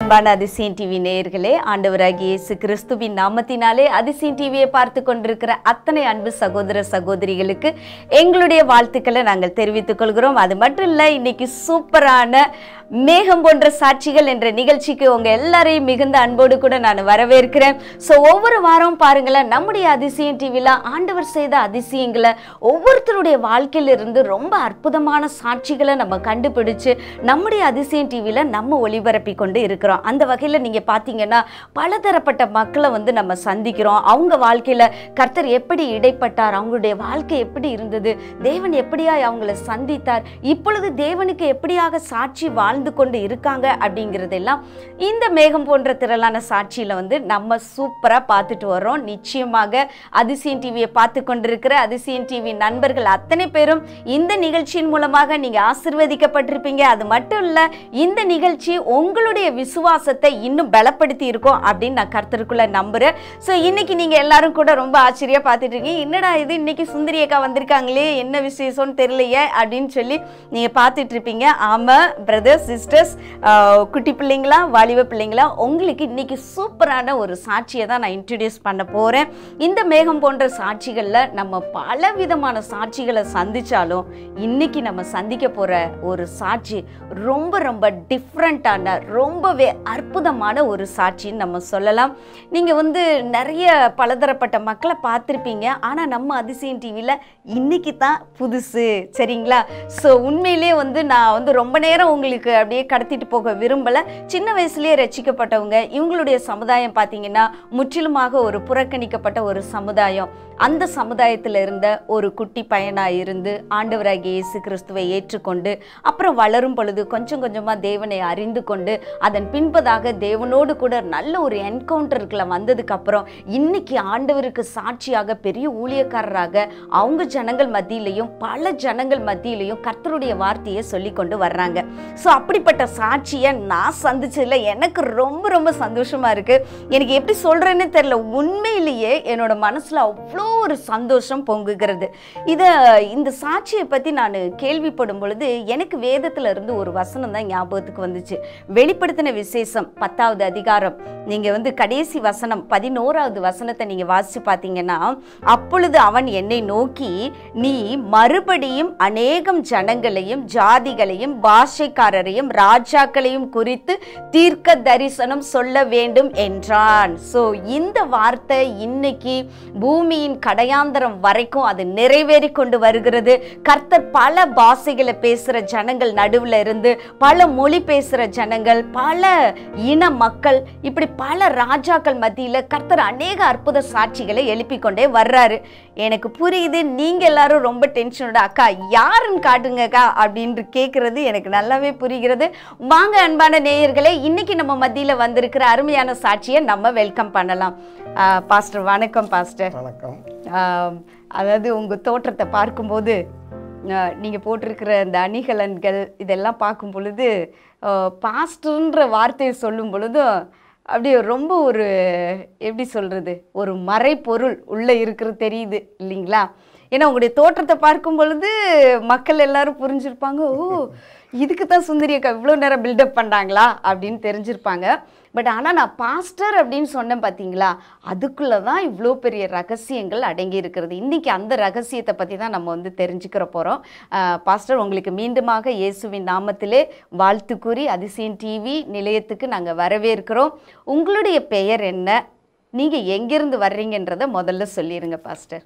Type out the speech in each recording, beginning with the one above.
அன்பான அதிசயம் டிவி நேயர்களே ஆண்டவராகிய இயேசு கிறிஸ்துவின் நாமத்தினாலே அதிசயம் டிவியை பார்த்து கொண்டிருக்கிற அத்தனை அன்பு சகோதர சகோதரிகளுக்கு எங்களுடைய வாழ்த்துக்களை நாங்கள் தெரிவித்துக் கொள்கிறோம் அது மட்டும் இல்லை இன்னைக்கு சூப்பரான மேகம் போன்ற சாட்சிகள் என்ற நிகழ்ச்சிக்கு உங்க எல்லாரையும் மிகுந்த அன்போடு கூட நான் வரவேற்கிறேன் ஸோ ஒவ்வொரு வாரம் பாருங்களேன் நம்முடைய அதிசயம் டிவியில் ஆண்டவர் செய்த அதிசயங்களை ஒவ்வொருத்தருடைய வாழ்க்கையிலிருந்து ரொம்ப அற்புதமான சாட்சிகளை நம்ம கண்டுபிடிச்சு நம்முடைய அதிசயம் டிவியில் நம்ம ஒளிபரப்பி கொண்டு இருக்கிறோம் அந்த வகையில் நீங்கள் பார்த்தீங்கன்னா பலதரப்பட்ட மக்களை வந்து நம்ம சந்திக்கிறோம் அவங்க வாழ்க்கையில் கர்த்தர் எப்படி இடைப்பட்டார் அவங்களுடைய வாழ்க்கை எப்படி இருந்தது தேவன் எப்படியாய் அவங்கள சந்தித்தார் இப்பொழுது தேவனுக்கு எப்படியாக சாட்சி வாழ்ந்து கொண்டு இருக்காங்க அப்படிங்கிறதெல்லாம் இந்த மேகம் போன்ற திரளான சாட்சியில் வந்து நம்ம சூப்பராக பார்த்துட்டு வரோம் நிச்சயமாக அதிசயம் டிவியை பார்த்து கொண்டிருக்கிற அதிசயம் டிவி நண்பர்கள் அத்தனை பேரும் இந்த நிகழ்ச்சியின் மூலமாக நீங்கள் ஆசிர்வதிக்கப்பட்டிருப்பீங்க அது மட்டும் இல்லை இந்த நிகழ்ச்சி உங்களுடைய விசுவாசத்தை இன்னும் பலப்படுத்தி இருக்கும் அப்படின்னு நான் கர்த்தருக்குள்ள நம்புறேன் ஸோ இன்னைக்கு நீங்கள் எல்லாரும் கூட ரொம்ப ஆச்சரியா பார்த்துட்டு இருக்கீங்க என்னடா இது இன்னைக்கு சுந்தரி அக்கா வந்திருக்காங்களே என்ன விசேஷம்னு தெரியலையே அப்படின்னு சொல்லி நீங்கள் பார்த்துட்டு இருப்பீங்க ஆமாம் பிரதர்ஸ் சிஸ்டர்ஸ் குட்டி பிள்ளைங்களா வாலிப பிள்ளைங்களா உங்களுக்கு இன்னைக்கு சூப்பரான ஒரு சாட்சியை தான் நான் இன்ட்ரடியூஸ் பண்ண போகிறேன் இந்த மேகம் போன்ற சாட்சிகளில் நம்ம பல விதமான சாட்சிகளை சந்திச்சாலும் இன்னைக்கு நம்ம சந்திக்க போகிற ஒரு சாட்சி ரொம்ப ரொம்ப டிஃப்ரெண்ட்டான ரொம்பவே அற்புதமான ஒரு சாட்சின்னு நம்ம சொல்லலாம் நீங்கள் வந்து நிறைய பலதரப்பட்ட மக்களை பார்த்துருப்பீங்க ஆனால் நம்ம அதிசயம் டிவியில் இன்னைக்கு தான் புதுசு சரிங்களா ஸோ உண்மையிலே வந்து நான் வந்து ரொம்ப நேரம் உங்களுக்கு அப்படியே கடத்திட்டு போக விரும்பலை சின்ன வயசுலேயே ரசிக்கப்பட்டவங்க இவங்களுடைய சமுதாயம் பார்த்தீங்கன்னா முற்றிலுமாக ஒரு புறக்கணிக்கப்பட்ட ஒரு சமுதாயம் அந்த சமுதாயத்தில் இருந்த ஒரு குட்டி பையனாக இருந்து ஆண்டவராகிய இயேசு கிறிஸ்துவை ஏற்றுக்கொண்டு அப்புறம் வளரும் பொழுது கொஞ்சம் கொஞ்சமாக தேவனை அறிந்து கொண்டு அதன் பின்பதாக தேவனோடு கூட நல்ல ஒரு என்கவுண்டருக்குள்ள வந்ததுக்கு அப்புறம் இன்னைக்கு ஆண்டவருக்கு சாட்சியாக பெரிய ஊழியக்காரராக அவங்க ஜனங்கள் மத்தியிலையும் பல ஜனங்கள் மத்தியிலையும் கர்த்தருடைய வார்த்தையை சொல்லி கொண்டு வர்றாங்க ஸோ அப்படிப்பட்ட சாட்சியை நான் சந்திச்சதுல எனக்கு ரொம்ப ரொம்ப சந்தோஷமா இருக்கு எனக்கு எப்படி சொல்றேன்னு தெரியல உண்மையிலேயே என்னோட மனசுல அவ்வளோ ஒரு சந்தோஷம் பொங்குகிறது இதை இந்த சாட்சியை பற்றி நான் கேள்விப்படும் பொழுது எனக்கு வேதத்துல இருந்து ஒரு வசனம் தான் ஞாபகத்துக்கு வந்துச்சு வெளிப்படுத்தின விசேஷம் பத்தாவது அதிகாரம் நீங்கள் வந்து கடைசி வசனம் பதினோராவது வசனத்தை நீங்கள் வாசித்து பார்த்தீங்கன்னா அப்பொழுது அவன் என்னை நோக்கி நீ மறுபடியும் அநேகம் ஜனங்களையும் ஜாதிகளையும் பாஷைக்காரரையும் ராஜாக்களையும் குறித்து தீர்க்க தரிசனம் சொல்ல வேண்டும் என்றான் ஸோ இந்த வார்த்தை இன்னைக்கு பூமியின் கடையாந்தரம் வரைக்கும் அது நிறைவேறி கொண்டு வருகிறது கர்த்தர் பல பாஷைகளை பேசுகிற ஜனங்கள் நடுவில் இருந்து பல மொழி பேசுகிற ஜனங்கள் பல இன மக்கள் இப்படி பல ராஜாக்கள் மத்தியில் கர்த்தர் அநேக அற்புத சாட்சிகளை எழுப்பிக் கொண்டே வர்றாரு எனக்கு புரியுது நீங்க எல்லாரும் ரொம்ப டென்ஷனோட அக்கா யாருன்னு காட்டுங்கக்கா அப்படின்னு கேட்கறது எனக்கு நல்லாவே புரிகிறது வாங்க அன்பான நேயர்களே இன்னைக்கு நம்ம மத்தியில் வந்திருக்கிற அருமையான சாட்சியை நம்ம வெல்கம் பண்ணலாம் ஆஹ் பாஸ்டர் வணக்கம் பாஸ்டர் வணக்கம் ஆம், அதாவது உங்கள் தோற்றத்தை பார்க்கும்போது ஆஹ், நீங்க போட்டிருக்கிற இந்த அணிகலன்கள் இதெல்லாம் பார்க்கும் பொழுது ஆஹ், பாஸ்டர்ன்ற வார்த்தையை சொல்லும் பொழுதும் அப்படியே ரொம்ப ஒரு எப்படி சொல்றது ஒரு மறைப்பொருள் உள்ளே இருக்கிறது தெரியுது இல்லைங்களா ஏன்னா உங்களுடைய தோற்றத்தை பார்க்கும் பொழுது மக்கள் எல்லாரும் புரிஞ்சிருப்பாங்க ஓ இதுக்கு தான் சுந்தரி அக்கா இவ்வளோ நேரம் பில்டப் பண்ணாங்களா அப்படின்னு தெரிஞ்சிருப்பாங்க பட் ஆனால் நான் பாஸ்டர் அப்படின்னு சொன்னேன் பார்த்தீங்களா அதுக்குள்ளே தான் இவ்வளோ பெரிய ரகசியங்கள் அடங்கி இருக்கிறது இன்றைக்கி அந்த ரகசியத்தை பற்றி தான் நம்ம வந்து தெரிஞ்சுக்கிற போகிறோம் பாஸ்டர் உங்களுக்கு மீண்டுமாக இயேசுவின் நாமத்திலே வாழ்த்து கூறி அதிசயம் டிவி நிலையத்துக்கு நாங்கள் வரவேற்கிறோம் உங்களுடைய பெயர் என்ன நீங்கள் எங்கேருந்து வர்றீங்கன்றதை முதல்ல சொல்லிடுங்க பாஸ்டர்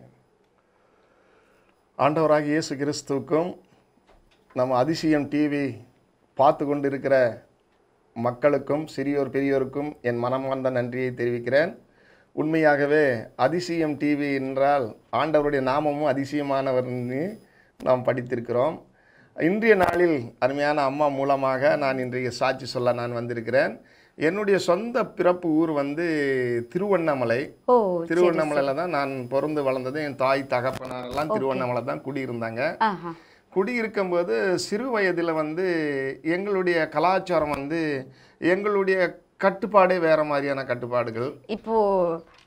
ஆண்டவராக இயேசு கிறிஸ்துவுக்கும் நம்ம அதிசயம் டிவி பார்த்து கொண்டிருக்கிற மக்களுக்கும் சிறியோர் பெரியோருக்கும் என் மனமார்ந்த நன்றியை தெரிவிக்கிறேன் உண்மையாகவே அதிசயம் டிவி என்றால் ஆண்டவருடைய நாமமும் அதிசயமானவர்னு நாம் படித்திருக்கிறோம் இன்றைய நாளில் அருமையான அம்மா மூலமாக நான் இன்றைய சாட்சி சொல்ல நான் வந்திருக்கிறேன் என்னுடைய சொந்த பிறப்பு ஊர் வந்து திருவண்ணாமலை ஓ திருவண்ணாமலையில் தான் நான் பிறந்து வளர்ந்தது என் தாய் தகப்பனாரெல்லாம் திருவண்ணாமலை தான் குடியிருந்தாங்க ஆஹா குடியிருக்கும்போது சிறு வயதில் வந்து எங்களுடைய கலாச்சாரம் வந்து எங்களுடைய கட்டுப்பாடே வேற மாதிரியான கட்டுப்பாடுகள் இப்போ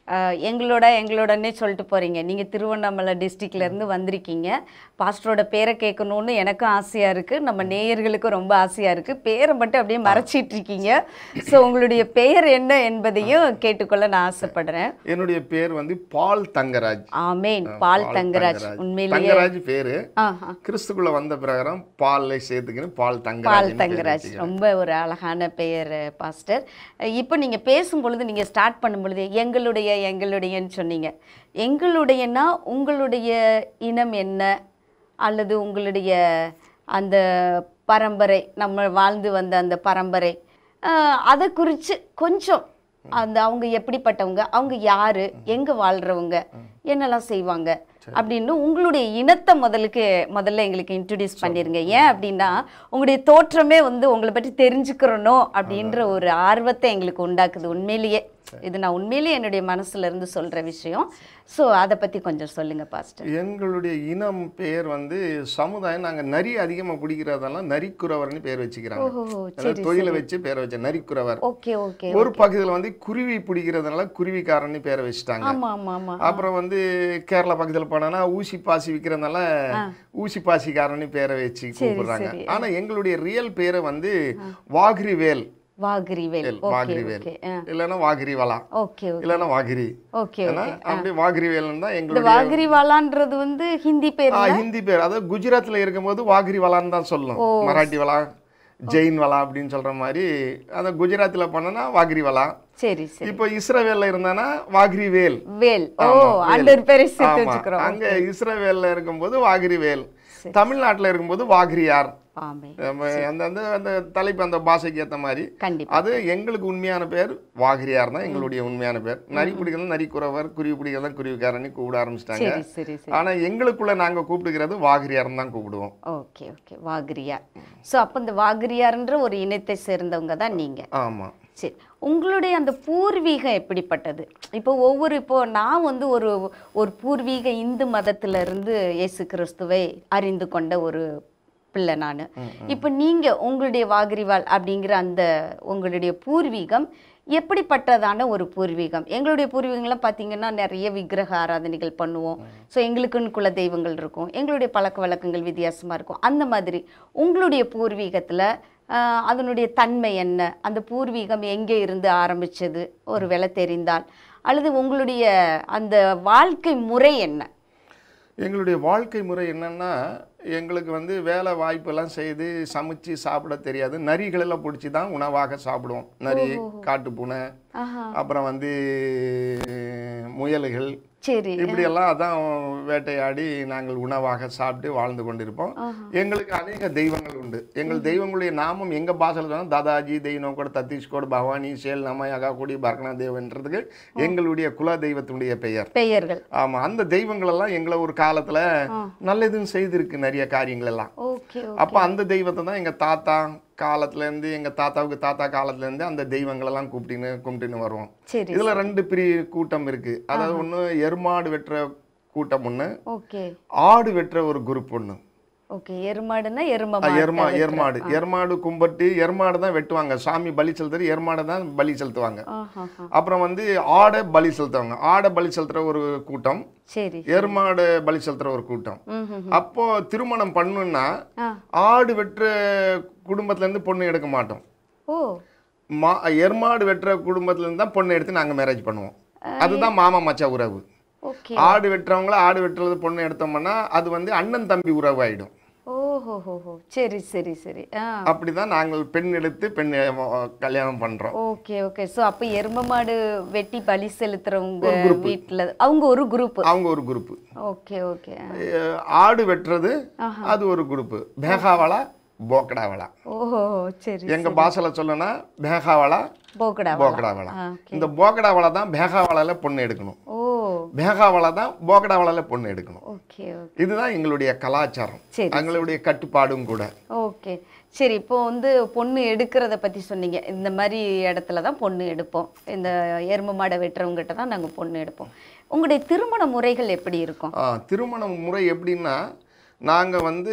அஹ், எங்களோட எங்களோடனே சொல்லிட்டு போறீங்க நீங்க திருவண்ணாமலை டிஸ்ட்ரிக்ட்ல இருந்து வந்திருக்கீங்க பாஸ்டரோட பேரை கேட்கணும்னு எனக்கும் ஆசையா இருக்கு நம்ம நேயர்களுக்கும் ரொம்ப ஆசையா இருக்கு பேரை மட்டும் அப்படியே மறைச்சிட்டு இருக்கீங்க ஸோ உங்களுடைய பெயர் என்ன என்பதையும் கேட்டுக்கொள்ள நான் ஆசைப்படுறேன் என்னுடைய பேர் வந்து பால் தங்கராஜ் ஆமேன் பால் தங்கராஜ் உண்மையிலேயே தங்கராஜ் பேரு ஆஹா கிறிஸ்துக்குள்ள வந்த பிரகாரம் பால்ல சேர்த்துக்கின்னு பால் பால் தங்கராஜ் தங்கராஜ் ரொம்ப ஒரு அழகான பெயர் பாஸ்டர் இப்போ நீங்க பேசும் பொழுது நீங்க ஸ்டார்ட் பண்ணும் பொழுது எங்களுடைய எங்களுடையன்னு சொன்னீங்க எங்களுடையனா உங்களுடைய இனம் என்ன அல்லது உங்களுடைய அந்த பரம்பரை நம்ம வாழ்ந்து வந்த அந்த பரம்பரை ஆஹ், அதை குறித்து கொஞ்சம் அந்த அவங்க எப்படிப்பட்டவங்க அவங்க யாரு எங்க வாழ்றவங்க என்னெல்லாம் செய்வாங்க அப்படின்னு உங்களுடைய இனத்தை முதலுக்கு முதல்ல எங்களுக்கு இன்ட்ரடியூஸ் பண்ணிருங்க ஏன் அப்படின்னா உங்களுடைய தோற்றமே வந்து உங்களை பற்றி தெரிஞ்சுக்கிறணும் அப்படின்ற ஒரு ஆர்வத்தை எங்களுக்கு உண்டாக்குது உண்மையிலேயே இது நான் உண்மையிலேயே என்னுடைய மனசுல இருந்து சொல்ற விஷயம் ஸோ அதை பத்தி கொஞ்சம் சொல்லுங்க பாஸ்டர் எங்களுடைய இனம் பேர் வந்து சமுதாயம் நாங்க நரி அதிகமா பிடிக்கிறதெல்லாம் நரிக்குறவர்னு பேர் வச்சுக்கிறாங்க ஓஹோ அதாவது தொழிலை வச்சு பேரை வச்ச நரிக்குறவர் ஓகே ஓகே ஒரு பகுதியில் வந்து குருவி பிடிக்கிறதுனால குருவிக்காரன்னு பேரை வச்சுட்டாங்க ஆமா ஆமா ஆமா அப்புறம் வந்து கேரளா பக்கத்தில் போனோன்னா ஊசி பாசி விற்கிறதுனால ஊசி பாசிக்காரன்னு பேரை வச்சு கூப்பிடுறாங்க சரி. ஆனா எங்களுடைய ரியல் பேரை வந்து வாகிரிவேல் வாகிரிவேல் ஓகே வாகிரிவேல் ஓகே இல்லைன்னா வாகிரிவலா ஓகே ஓகே இல்லைன்னா வாகிரி ஓகே ஏன்னா அப்படி வாகிரிவேல்னு தான் இந்த எங்களுடைய வாகிரிவாலான்றது வந்து ஹிந்தி பேர் ஆ, ஹிந்தி பேர் அதாவது குஜராத்ல இருக்கும்போது வாகிரிவலான்னு தான் சொல்லும் மராட்டி வலா ஜெயின் வலா அப்படின்னு சொல்ற மாதிரி அந்த குஜராத்தில் பண்ணனா வாகிரிவலா சரி சரி இப்போ இஸ்ரவேல்ல இருந்தானா வாகிரிவேல் வேல் ஓ ஆமா, அந்த ஒரு பேரை சேர்த்து ஆமா வச்சுக்கிறோம் அங்க இஸ்ரவேல்ல இருக்கும்போது வாகிரிவேல் தமிழ்நாட்டுல இருக்கும்போது வாகிரியார் ஆமே நம்ம அந்த அந்த அந்த தலைப்பு அந்த பாஷைக்கு ஏத்த மாதிரி கண்டிப்பா அது எங்களுக்கு உண்மையான பேர் வாகிரியார் தான் எங்களுடைய உண்மையான பேர் நரி பிடிக்கிறது நரிக்குறவர் குருவி பிடிக்கிறது தான் குருவிக்காரன்னு கூப்பிட ஆரம்பிச்சிட்டாங்க சரி சரி சரி ஆனா எங்களுக்குள்ள நாங்க கூப்பிடுகிறது வாகிரியார்னு தான் கூப்பிடுவோம் ஓகே ஓகே வாகிரியார் ஸோ அப்போ இந்த வாகிரியார்ன்ற ஒரு இனத்தை சேர்ந்தவங்க தான் நீங்க ஆமா சரி உங்களுடைய அந்த பூர்வீகம் எப்படிப்பட்டது இப்போ ஒவ்வொரு இப்போ நான் வந்து ஒரு ஒரு பூர்வீக இந்து மதத்துல இருந்து இயேசு கிறிஸ்துவை அறிந்து கொண்ட ஒரு பிள்ளை நான் இப்போ நீங்க உங்களுடைய வாகிரிவால் அப்படிங்கிற அந்த உங்களுடைய பூர்வீகம் எப்படிப்பட்டதான ஒரு பூர்வீகம் எங்களுடைய பூர்வீகம்லாம் பார்த்தீங்கன்னா நிறைய விக்கிரக ஆராதனைகள் பண்ணுவோம் ஸோ எங்களுக்குன்னு குல தெய்வங்கள் இருக்கும் எங்களுடைய பழக்க வழக்கங்கள் வித்தியாசமாக இருக்கும் அந்த மாதிரி உங்களுடைய பூர்வீகத்தில் அதனுடைய தன்மை என்ன அந்த பூர்வீகம் எங்கே இருந்து ஆரம்பிச்சது ஒரு வேளை தெரிந்தால் அல்லது உங்களுடைய அந்த வாழ்க்கை முறை என்ன எங்களுடைய வாழ்க்கை முறை என்னன்னா எங்களுக்கு வந்து வேலை வாய்ப்பெல்லாம் செய்து சமைச்சு சாப்பிட தெரியாது நரிகளெல்லாம் பிடிச்சி தான் உணவாக சாப்பிடுவோம் நரி காட்டுப்பூனை ஆஹா அப்புறம் வந்து முயல்கள் சரி இப்படியெல்லாம் அதான் வேட்டையாடி நாங்கள் உணவாக சாப்பிட்டு வாழ்ந்து கொண்டிருப்போம் எங்களுக்கு அநேக தெய்வங்கள் உண்டு எங்கள் தெய்வங்களுடைய நாமம் எங்க பாஷையில் சொன்னா தாதாஜி தெய்வனோட தத்தீஷ்கோட் பவானி சேல் நம அகாக்குடி பர்கனா தேவன்றதுக்கு எங்களுடைய குல தெய்வத்தினுடைய பெயர் பெயர்கள் ஆமா அந்த தெய்வங்கள் எல்லாம் எங்களை ஒரு காலத்துல நல்லதும் செய்திருக்கு நிறைய காரியங்கள் எல்லாம் ஓகே அப்ப அந்த தெய்வத்தை தான் எங்க தாத்தா காலத்துல இருந்து எங்க தாத்தாவுக்கு தாத்தா காலத்துல இருந்து அந்த தெய்வங்கள் எல்லாம் கூப்பிட்டுன்னு கும்பிட்டுன்னு வருவோம் சரி இதுல ரெண்டு பிரி கூட்டம் இருக்கு அதாவது ஒண்ணு எருமாடு வெட்டுற கூட்டம் ஒண்ணு ஓகே ஆடு வெட்டுற ஒரு குரூப் ஒண்ணு ஓகே எருமாடுன்னா எரும அஹ் எருமா எருமாடு எருமாடு கும்பிட்டு எருமாடு தான் வெட்டுவாங்க சாமி பலி செலுத்துறது எருமாடை தான் பலி செலுத்துவாங்க ஆஹா அப்புறம் வந்து ஆடை பலி செலுத்துவாங்க ஆடை பலி செலுத்துற ஒரு கூட்டம் சரி எருமாடு பலி செலுத்துற ஒரு கூட்டம் ம் ம் அப்போ திருமணம் பண்ணுன்னா ஆ ஆடு வெட்டுற குடும்பத்துல இருந்து பொண்ணு எடுக்க மாட்டோம் ஓ மா எருமாடு வெட்டுற குடும்பத்துல இருந்து தான் பொண்ணு எடுத்து நாங்க மேரேஜ் பண்ணுவோம் அதுதான் மாமா மச்சா உறவு ஓகே ஆடு வெட்டுறவங்கள ஆடு வெட்டுறது பொண்ணு எடுத்தோம்னா அது வந்து அண்ணன் தம்பி உறவு ஆயிடும் ஓஹோ ஹோ ஹோ சரி சரி சரி ஆ அப்படிதான் நாங்கள் பெண் எடுத்து பெண் அஹ், கல்யாணம் பண்றோம் ஓகே ஓகே ஸோ அப்போ எரும மாடு வெட்டி பலி செலுத்துறவங்க வீட்டில் அவங்க ஒரு குரூப் அவங்க ஒரு குரூப் ஓகே ஓகே ஆடு வெட்டுறது அது ஒரு குரூப் பேகாவாலா போக்கடாவாலா ஓஹோ சரி எங்க பாஷையில சொல்லணும்னா பேகாவாலா போக்கடா போக்கடாவாலா ஆ இந்த போக்கடாவாலா தான் பேகாவாலால பொண்ணு எடுக்கணும் ஓ பேகாவாலா தான் போக்கடாவாலால பொண்ணு எடுக்கணும் ஓகே ஓகே இதுதான் எங்களுடைய கலாச்சாரம் சரி. எங்களுடைய கட்டுப்பாடும் கூட ஓகே சரி இப்போ வந்து பொண்ணு எடுக்கிறத பற்றி சொன்னீங்க இந்த மாதிரி இடத்துல தான் பொண்ணு எடுப்போம் இந்த எரும மாடை வெட்டுறவங்ககிட்ட தான் நாங்கள் பொண்ணு எடுப்போம் உங்களுடைய திருமண முறைகள் எப்படி இருக்கும் ஆ, திருமண முறை எப்படின்னா நாங்கள் வந்து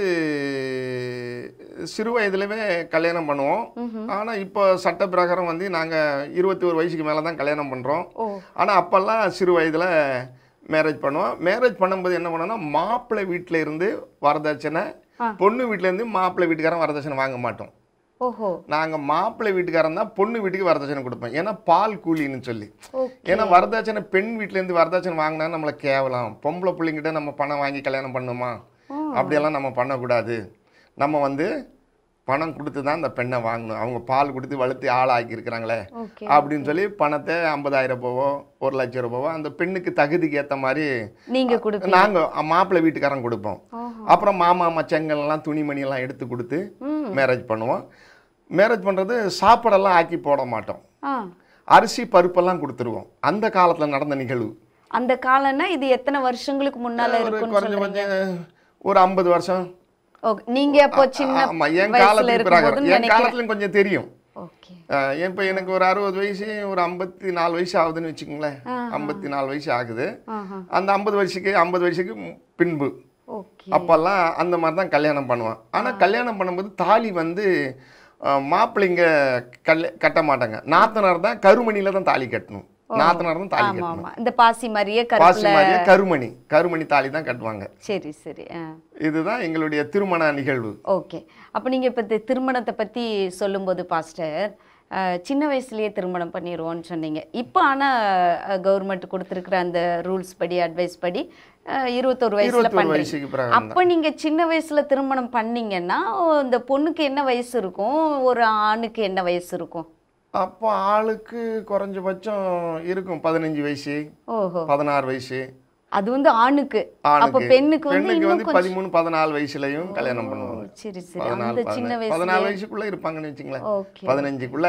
சிறு வயதுலவே கல்யாணம் பண்ணுவோம் ஆனால் இப்போ சட்ட பிரகாரம் வந்து நாங்கள் இருபத்தி ஒரு வயசுக்கு மேலே தான் கல்யாணம் பண்ணுறோம் ஓ ஆனால் அப்போல்லாம் சிறு வயதில் மேரேஜ் பண்ணுவோம் மேரேஜ் பண்ணும்போது என்ன பண்ணோம்னா மாப்பிள்ளை வீட்டில் இருந்து வரதட்சணை ஆ. பொண்ணு வீட்டில் இருந்து மாப்பிள்ளை வீட்டுக்காரன் வரதட்சணை வாங்க மாட்டோம் ஓஹோ நாங்கள் மாப்பிள்ளை வீட்டுக்காரன் தான் பொண்ணு வீட்டுக்கு வரதட்சணை கொடுப்போம் ஏன்னா பால் கூலின்னு சொல்லி ஓகே ஏன்னா வரதட்சணை பெண் வீட்டிலேருந்து வரதட்சணை வாங்கினா நம்மளை கேவலம் பொம்பளை பிள்ளைங்கிட்ட நம்ம பணம் வாங்கி கல்யாணம் பண்ணுமா அப்படியெல்லாம் நம்ம பண்ணக்கூடாது நம்ம வந்து பணம் கொடுத்து தான் அந்த பெண்ணை வாங்கணும் அவங்க பால் கொடுத்து வளர்த்து ஆள் ஆக்கியிருக்கிறாங்களே ஓகே அப்படின்னு சொல்லி பணத்தை ஐம்பதாயிரம் ரூபாவோ ஒரு லட்சம் ரூபாவோ அந்த பெண்ணுக்கு தகுதிக்கு ஏற்ற மாதிரி நீங்க கொடுப்பீங்க நாங்கள் மாப்பிள்ளை வீட்டுக்காரன் கொடுப்போம் ஓஹோ அப்புறம் மாமா மச்சங்கள் எல்லாம் துணிமணி எல்லாம் எடுத்து கொடுத்து ம் மேரேஜ் பண்ணுவோம் மேரேஜ் பண்ணுறது சாப்பாடெல்லாம் ஆக்கி போட மாட்டோம் ஆ அரிசி பருப்பெல்லாம் கொடுத்துருவோம் அந்த காலத்தில் நடந்த நிகழ்வு அந்த காலம்னா இது எத்தனை வருஷங்களுக்கு முன்னால ஒரு இருக்குன்னு சொல்றீங்க குறைஞ்சபட்சம் ஒரு ஐம்பது வருஷம் ஓகே நீங்க அப்போ சின்ன ஆமா என் வயசுல காலத்துக்கு பிறகு இருக்கும்போதுன்னு என் நினைக்கிறேன் காலத்துலயும் கொஞ்சம் தெரியும் ஓகே அஹ் இப்போ எனக்கு ஒரு அறுபது வயசு ஒரு ஐம்பத்தி நாலு வயசு ஆகுதுன்னு வச்சுக்கோங்களேன் ஐம்பத்தி நாலு வயசு ஆகுது ஆஹா அந்த ஐம்பது வயசுக்கு ஐம்பது வயசுக்கு மு- பின்பு ஓகே அப்போல்லாம் அந்த மாதிரி தான் கல்யாணம் பண்ணுவான் ஆனால் கல்யாணம் பண்ணும்போது தாலி வந்து அஹ், மாப்பிள்ளைங்க கல்ய கட்ட மாட்டாங்க நாத்தனார் தான் கருமணியில தான் தாலி கட்டணும் நாத்தனார் தான் தாலி ஆமா கட்டணும் ஆமா இந்த பாசி மாதிரியே பாசி கருப்புல மாதிரியே கருமணி கருமணி தாலி தான் கட்டுவாங்க சரி சரி ஆ இதுதான் எங்களுடைய திருமண நிகழ்வு ஓகே அப்போ நீங்க இப்போ இந்த திருமணத்தை பத்தி சொல்லும்போது பாஸ்டர் அஹ், சின்ன வயசுலயே திருமணம் பண்ணிடுவோம்னு சொன்னீங்க இப்போ ஆனால் கவர்மெண்ட் கொடுத்துருக்குற அந்த ரூல்ஸ் படி அட்வைஸ் படி அஹ், இருபத்தொரு வயசுல இருபத்தொரு பண்றீங்க வயசுக்கு பிறகு அப்போ நீங்க சின்ன வயசுல திருமணம் பண்ணீங்கன்னா இந்த பொண்ணுக்கு என்ன வயசு இருக்கும் ஒரு ஆணுக்கு என்ன வயசு இருக்கும் அப்போ ஆளுக்கு குறைஞ்சபட்சம் இருக்கும் பதினஞ்சு வயசு ஓஹோ பதினாறு வயசு அது வந்து ஆணுக்கு அப்போ ஆணுக்கு பெண்ணுக்கு வந்து பெண்ணுக்கு இன்னும் வந்து கொஞ்சம் பதிமூணு பதினாலு வயசுலயும் கல்யாணம் பண்ணுவாங்க சரி சரி பதினாலு அந்த சின்ன பதினாலு வயசு பதினாலு வயசுக்குள்ள இருப்பாங்கன்னு வச்சுங்களேன் ஓகே பதினஞ்சுக்குள்ள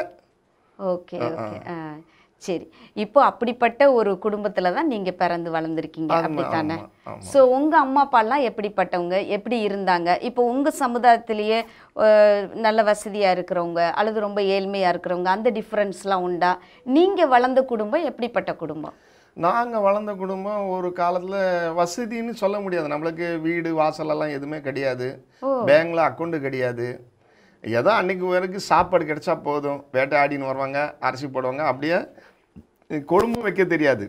ஓகே ஓகே ஆ சரி இப்போ அப்படிப்பட்ட ஒரு குடும்பத்துல தான் நீங்க பிறந்து வளர்ந்துருக்கீங்க ஆமா, அப்படித்தானே ஆமா, ஆமா. ஸோ உங்க அம்மா அப்பாலாம் எப்படிப்பட்டவங்க எப்படி இருந்தாங்க இப்போ உங்க சமுதாயத்திலேயே அஹ், நல்ல வசதியா இருக்கிறவங்க அல்லது ரொம்ப ஏழ்மையா இருக்கிறவங்க அந்த டிஃப்ரென்ஸ்லாம் உண்டா நீங்க வளர்ந்த குடும்பம் எப்படிப்பட்ட குடும்பம் நாங்க வளர்ந்த குடும்பம் ஒரு காலத்துல வசதின்னு சொல்ல முடியாது நம்மளுக்கு வீடு வாசல் எல்லாம் எதுவுமே கிடையாது ஓ. பேங்க்ல அக்கௌண்ட் கிடையாது ஏதோ அன்னைக்கு வரைக்கும் சாப்பாடு கிடைச்சா போதும் வேட்டையாடின்னு வருவாங்க அரிசி போடுவாங்க அப்படியே கொழும்பு வைக்க தெரியாது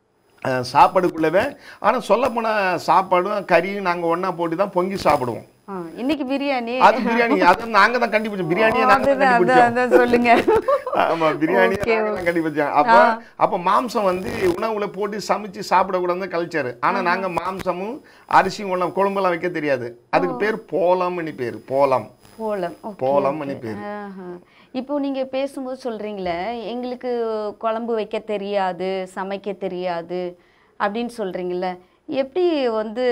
அஹ் சாப்பாடுக்குள்ளவே ஆனால் சொல்லப்போனால் சாப்பாடும் கறியும் நாங்கள் ஒன்றா போட்டு தான் பொங்கி சாப்பிடுவோம் ஆ, இன்னைக்கு பிரியாணி அது பிரியாணி அதை நாங்கள் தான் கண்டுபிடிச்சோம் பிரியாணியை நாங்கள் தான் அதுதான், கண்டுபிடிச்சோம் அதான், அதான் சொல்லுங்க ஆமா பிரியாணி Okay, கண்டுபிடிச்சாங்க அப்போ அப்போ மாம்சம் வந்து உணவுல போட்டு சமைச்சு சாப்பிடக்கூடாது கல்ச்சர் ஆனா நாங்க மாம்சமும் அரிசியும் ஒண்ணா குழம்பெல்லாம் வைக்க தெரியாது அதுக்கு பேர் போலம்னு பேர் போலம் போலம் okay, போலம்னு okay. பேர் ஆஹா. இப்போ நீங்க பேசும்போது சொல்றீங்களே எங்களுக்கு குழம்பு வைக்க தெரியாது சமைக்க தெரியாது அப்படின்னு சொல்றீங்கல்ல எப்படி வந்து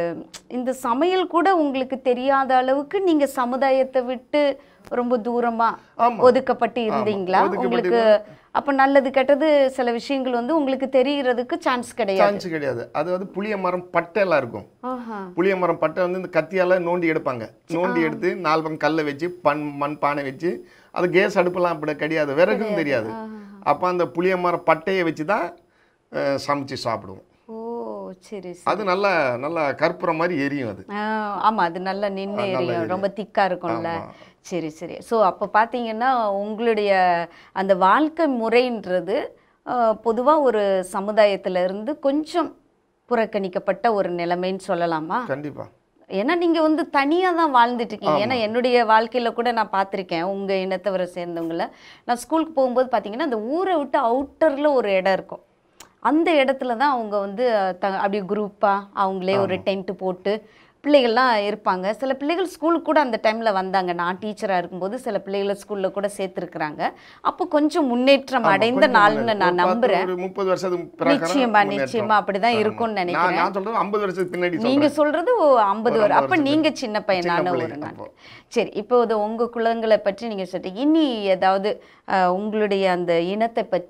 இந்த சமையல் கூட உங்களுக்கு தெரியாத அளவுக்கு நீங்க சமுதாயத்தை விட்டு ரொம்ப தூரமா ஆமா. ஒதுக்கப்பட்டு இருந்தீங்களா ஒதுக்கப்பட்டு உங்களுக்கு அப்ப நல்லது கெட்டது சில விஷயங்கள் வந்து உங்களுக்கு தெரியறதுக்கு சான்ஸ் கிடையாது சான்ஸ் கிடையாது அது வந்து புளிய மரம் பட்டையெல்லாம் இருக்கும் ஆஹா புளிய மரம் பட்டை வந்து இந்த கத்தியால நோண்டி எடுப்பாங்க நோண்டி எடுத்து நாலு பக்கம் கல்லை வச்சு பண் மண் பானை வச்சு அது கேஸ் அடுப்பெல்லாம் அப்படி கிடையாது விறகும் தெரியாது அப்போ அந்த புளிய மரம் பட்டையை வச்சு தான் அஹ், சமைச்சு சாப்பிடுவோம் ஓ சரி சரி அது நல்லா நல்லா கற்பூரம் மாதிரி எரியும் அது ஆ, ஆமா அது நல்லா நின்று எரியும் ரொம்ப திக்கா இருக்கும்ல ஆமா. சரி சரி ஸோ அப்போ பார்த்தீங்கன்னா உங்களுடைய அந்த வாழ்க்கை முறைன்றது பொதுவா ஒரு சமுதாயத்துல இருந்து கொஞ்சம் புறக்கணிக்கப்பட்ட ஒரு நிலைமைன்னு சொல்லலாமா கண்டிப்பா ஏன்னா நீங்க வந்து தனியா தான் வாழ்ந்துட்டு இருக்கீங்க ஏன்னா என்னுடைய வாழ்க்கையில கூட நான் பார்த்திருக்கேன் உங்க இனத்தவரை சேர்ந்தவங்கள நான் ஸ்கூலுக்கு போகும்போது பார்த்தீங்கன்னா அந்த ஊரை விட்டு அவுட்டர்ல ஒரு இடம் இருக்கும் அந்த இடத்துல தான் அவங்க வந்து த அப்படி குரூப்பாக அவங்களே ஒரு டென்ட் போட்டு பிள்ளைகள்லாம் இருப்பாங்க சில பிள்ளைகள் ஸ்கூலுக்கு கூட அந்த டைமில் வந்தாங்க நான் டீச்சராக இருக்கும்போது சில பிள்ளைகளை ஸ்கூலில் கூட சேர்த்துருக்குறாங்க அப்போ கொஞ்சம் முன்னேற்றம் அடைந்த கொஞ்சம் நாள்னு முன்னாடி. நான் ஒரு பத்து, நம்புறேன் ஒரு முப்பது வருஷத்துக்கு பிரகாரம் நிச்சயமா முன்னேற்றம். நிச்சயமா அப்படிதான் ஆமா. இருக்கும்னு நான் நினைக்கிறேன் நான் சொல்றது ஐம்பது வருஷத்துக்கு பின்னாடி நீங்க சொல்றேன் சொல்றது ஐம்பது ஒரு வரும் ஐம்பது அப்ப வருஷத்துக்கு நீங்க சின்ன பையனான சின்ன ஒரு பிள்ளை நாள் அப்போ. சரி இப்போ இது உங்க குலங்களை பற்றி நீங்க சொல்றீங்க இனி ஏதாவது அஹ், உங்களுடைய அந்த இனத்தை பற்றி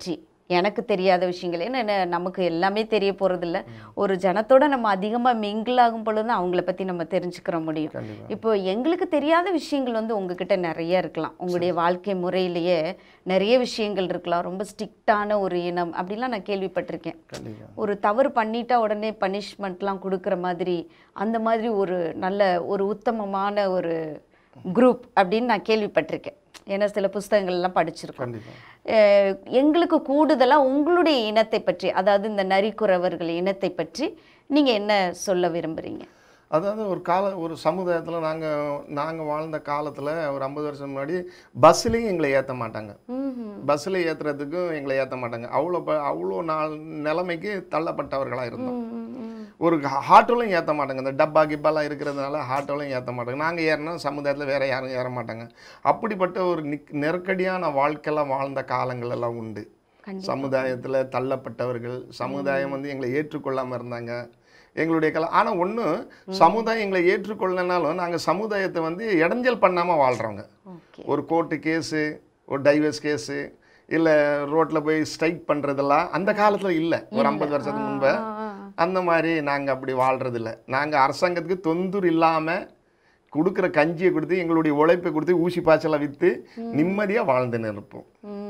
எனக்கு தெரியாத விஷயங்கள் ஏன்னா என்ன, நமக்கு எல்லாமே தெரிய போகிறதில்ல ஒரு ஜனத்தோட நம்ம அதிகமாக மிங்கிள் ஆகும் பொழுது தான் அவங்கள பற்றி நம்ம தெரிஞ்சுக்கிற முடியும் கண்டிப்பா இப்போ எங்களுக்கு தெரியாத விஷயங்கள் வந்து உங்ககிட்ட நிறைய இருக்கலாம் உங்களுடைய வாழ்க்கை முறையிலேயே நிறைய விஷயங்கள் இருக்கலாம் ரொம்ப ஸ்ட்ரிக்டான ஒரு இனம் அப்படிலாம் நான் கேள்விப்பட்டிருக்கேன் கண்டிப்பா ஒரு தவறு பண்ணிட்டா உடனே பனிஷ்மெண்ட்லாம் கொடுக்குற மாதிரி அந்த மாதிரி ஒரு நல்ல ஒரு உத்தமமான ஒரு குரூப் அப்படின்னு நான் கேள்விப்பட்டிருக்கேன் ஏன்னா சில புஸ்தகங்கள்லாம் படிச்சிருக்கோம் கண்டிப்பா அஹ் எங்களுக்கு கூடுதலாக உங்களுடைய இனத்தை பற்றி அதாவது இந்த நரிக்குறவர்கள் இனத்தை பற்றி நீங்கள் என்ன சொல்ல விரும்புகிறீங்க அதாவது ஒரு கால ஒரு சமுதாயத்தில் நாங்கள் நாங்கள் வாழ்ந்த காலத்தில் ஒரு ஐம்பது வருஷம் முன்னாடி பஸ்ஸுலேயும் எங்களை ஏற்ற மாட்டாங்க பஸ்ஸில் ஏற்றுறதுக்கும் எங்களை ஏற்ற மாட்டாங்க அவ்வளோ ப அவ்வளோ நாள் நிலைமைக்கு தள்ளப்பட்டவர்களாக இருந்தோம் ஒரு ஆட்டோலையும் ஏற்ற மாட்டாங்க இந்த டப்பா கிப்பாலாம் இருக்கிறதுனால ஆட்டோலையும் ஏற்ற மாட்டாங்க நாங்கள் ஏறினா சமுதாயத்தில் வேற யாரும் ஏற மாட்டாங்க அப்படிப்பட்ட ஒரு நிக் நெருக்கடியான வாழ்க்கையெல்லாம் வாழ்ந்த காலங்கள் எல்லாம் உண்டு கண்டிப்பா. சமுதாயத்தில் தள்ளப்பட்டவர்கள் சமுதாயம் வந்து எங்களை ஏற்றுக்கொள்ளாமல் இருந்தாங்க எங்களுடைய கல ஆனால் ஒன்று சமுதாயம் எங்களை ஏற்றுக்கொள்ளனாலும் நாங்கள் சமுதாயத்தை வந்து இடைஞ்சல் பண்ணாமல் வாழ்கிறோங்க ஓகே ஒரு கோர்ட்டு கேஸு ஒரு டைவர்ஸ் கேஸு இல்லை ரோட்டில் போய் ஸ்ட்ரைக் பண்ணுறதெல்லாம் அந்த காலத்தில் இல்லை ஒரு ஐம்பது வருஷத்துக்கு முன்பு அந்த மாதிரி நாங்கள் அப்படி வாழ்கிறதில்ல நாங்கள் அரசாங்கத்துக்கு தொந்தூர் இல்லாமல் கொடுக்குற கஞ்சியை கொடுத்து எங்களுடைய உழைப்பை கொடுத்து ஊசி பாய்ச்சலை விற்று நிம்மதியாக வாழ்ந்துன்னு இருப்போம்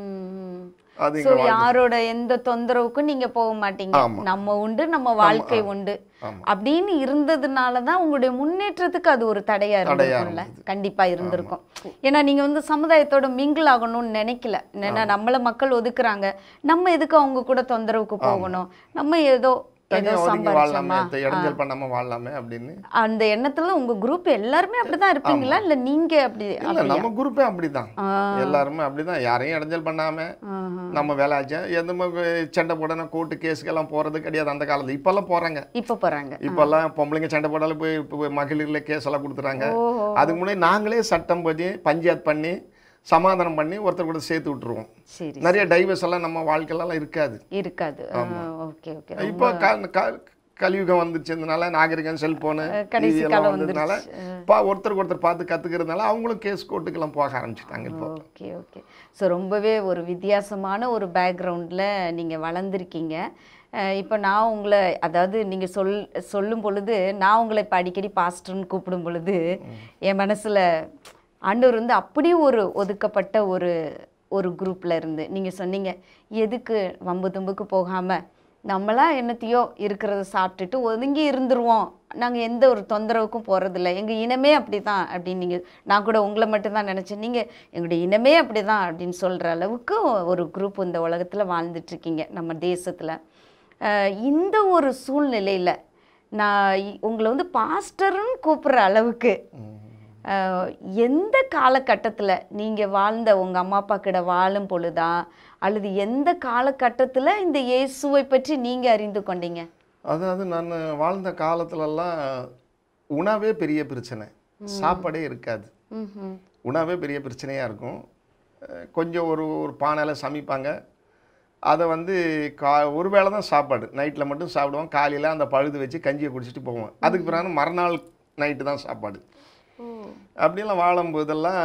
அது ஸோ எங்கள் யாரோட எந்த தொந்தரவுக்கும் நீங்க போக மாட்டீங்க ஆமா. நம்ம உண்டு நம்ம வாழ்க்கை உண்டு ஆமா. அப்படின்னு இருந்ததுனால தான் உங்களுடைய முன்னேற்றத்துக்கு அது ஒரு தடையா இருந்திருக்கும்ல இருந்தது. கண்டிப்பா இருந்திருக்கும் ஏன்னா நீங்க வந்து சமுதாயத்தோட மிங்கிள் ஆகணும்னு நினைக்கல ஏன்னா நம்மள மக்கள் ஒதுக்குறாங்க நம்ம எதுக்கு அவங்க கூட தொந்தரவுக்கு போகணும் நம்ம ஏதோ ஏதோ தனியாக ஒதுங்கி வாழலாமே சம்பாதிச்சோமா இடைஞ்சல் பண்ணாமல் வாழலாமே அப்படின்னு அந்த எண்ணத்துல உங்க குரூப் எல்லாருமே அப்படிதான் இருப்பீங்களா இல்ல நீங்க அப்படி இல்லை நம்ம குரூப்பே அப்படிதான் ஆ. எல்லாருமே அப்படிதான் யாரையும் இடைஞ்சல் பண்ணாம ஆஹா. நம்ம வேலை ஆச்சு எந்த மாதிரி சண்டை போடனா கோர்ட்டு கேஸுக்கெல்லாம் போறது கிடையாது அந்த காலத்துல இப்பெல்லாம் போறாங்க இப்ப போறாங்க இப்பெல்லாம் பொம்பளைங்க சண்டை போட்டாலும் போய் இப்போ மகளிர்ல கேஸ் எல்லாம் கொடுத்துறாங்க ஓஹோ அதுக்கு முன்னாடி நாங்களே சட்டம் பண்ணி பஞ்சாயத்து பண்ணி சமாதானம் பண்ணி ஒருத்தர் கூட சேர்த்து விட்டுருவோம் சரி நிறைய டைவர்ஸ் எல்லாம் நம்ம வாழ்க்கையிலாம் இருக்காது இருக்காது ஓகே ஓகே இப்போ க- க- கலியுகம் வந்துச்சுனால நாகரிகம் செல்போனு கடைசி எல்லாம் காலம் வந்ததுனால பா ஒருத்தருக்கு ஒருத்தர் பார்த்து கத்துக்கிறதுனால அவங்களும் கேஸ் கோர்ட்டுக்கெல்லாம் போக ஆரம்பிச்சிட்டாங்க இப்போ ஓகே ஓகே ஸோ ரொம்பவே ஒரு வித்தியாசமான ஒரு பேக்ரவுண்டில் நீங்கள் வளர்ந்துருக்கீங்க அஹ் இப்போ நான் உங்களை அதாவது நீங்கள் சொல் சொல்லும் பொழுது நான் உங்களை இப்போ அடிக்கடி பாஸ்டர்னு கூப்பிடும் பொழுது என் மனசில் ஆண்டவர் வந்து அப்படி ஒரு ஒதுக்கப்பட்ட ஒரு ஒரு குரூப்பில் இருந்து நீங்கள் சொன்னீங்க எதுக்கு வம்பு தும்புக்கு போகாமல் நம்மளா என்னத்தையோ இருக்கிறத சாப்பிட்டுட்டு ஒதுங்கி இருந்துருவோம் நாங்கள் எந்த ஒரு தொந்தரவுக்கும் போகிறதில்ல எங்கள் இனமே அப்படி தான் அப்படின்னு நீங்கள் நான் கூட உங்களை மட்டும்தான் நினச்சேன் நீங்கள் எங்களுடைய இனமே அப்படி தான் அப்படின்னு சொல்கிற அளவுக்கு ஒரு குரூப் இந்த உலகத்தில் வாழ்ந்துட்டுருக்கீங்க நம்ம தேசத்தில் இந்த ஒரு சூழ்நிலையில் நான் இ- உங்களை வந்து பாஸ்டர்னு கூப்பிட்ற அளவுக்கு அஹ், எந்த காலகட்டத்தில் நீங்கள் வாழ்ந்த உங்கள் அம்மா அப்பா கிட்ட வாழும் பொழுதா அல்லது எந்த காலகட்டத்தில் இந்த இயேசுவை பற்றி நீங்கள் அறிந்து கொண்டீங்க அதாவது நான் வாழ்ந்த காலத்துலலாம் உணவே பெரிய பிரச்சனை சாப்பாடே இருக்காது ம்ஹும். உணவே பெரிய பிரச்சனையாக இருக்கும் அஹ் கொஞ்சம் ஒரு ஒரு பானையில் சமைப்பாங்க அதை வந்து கா ஒரு வேளை தான் சாப்பாடு நைட்டில் மட்டும் சாப்பிடுவோம் காலையில் அந்த பழுது வச்சு கஞ்சியை குடிச்சிட்டு போவோம் அதுக்கு பிறகு மறுநாள் நைட்டு தான் சாப்பாடு அப்படியெல்லாம் வாழும்போதெல்லாம்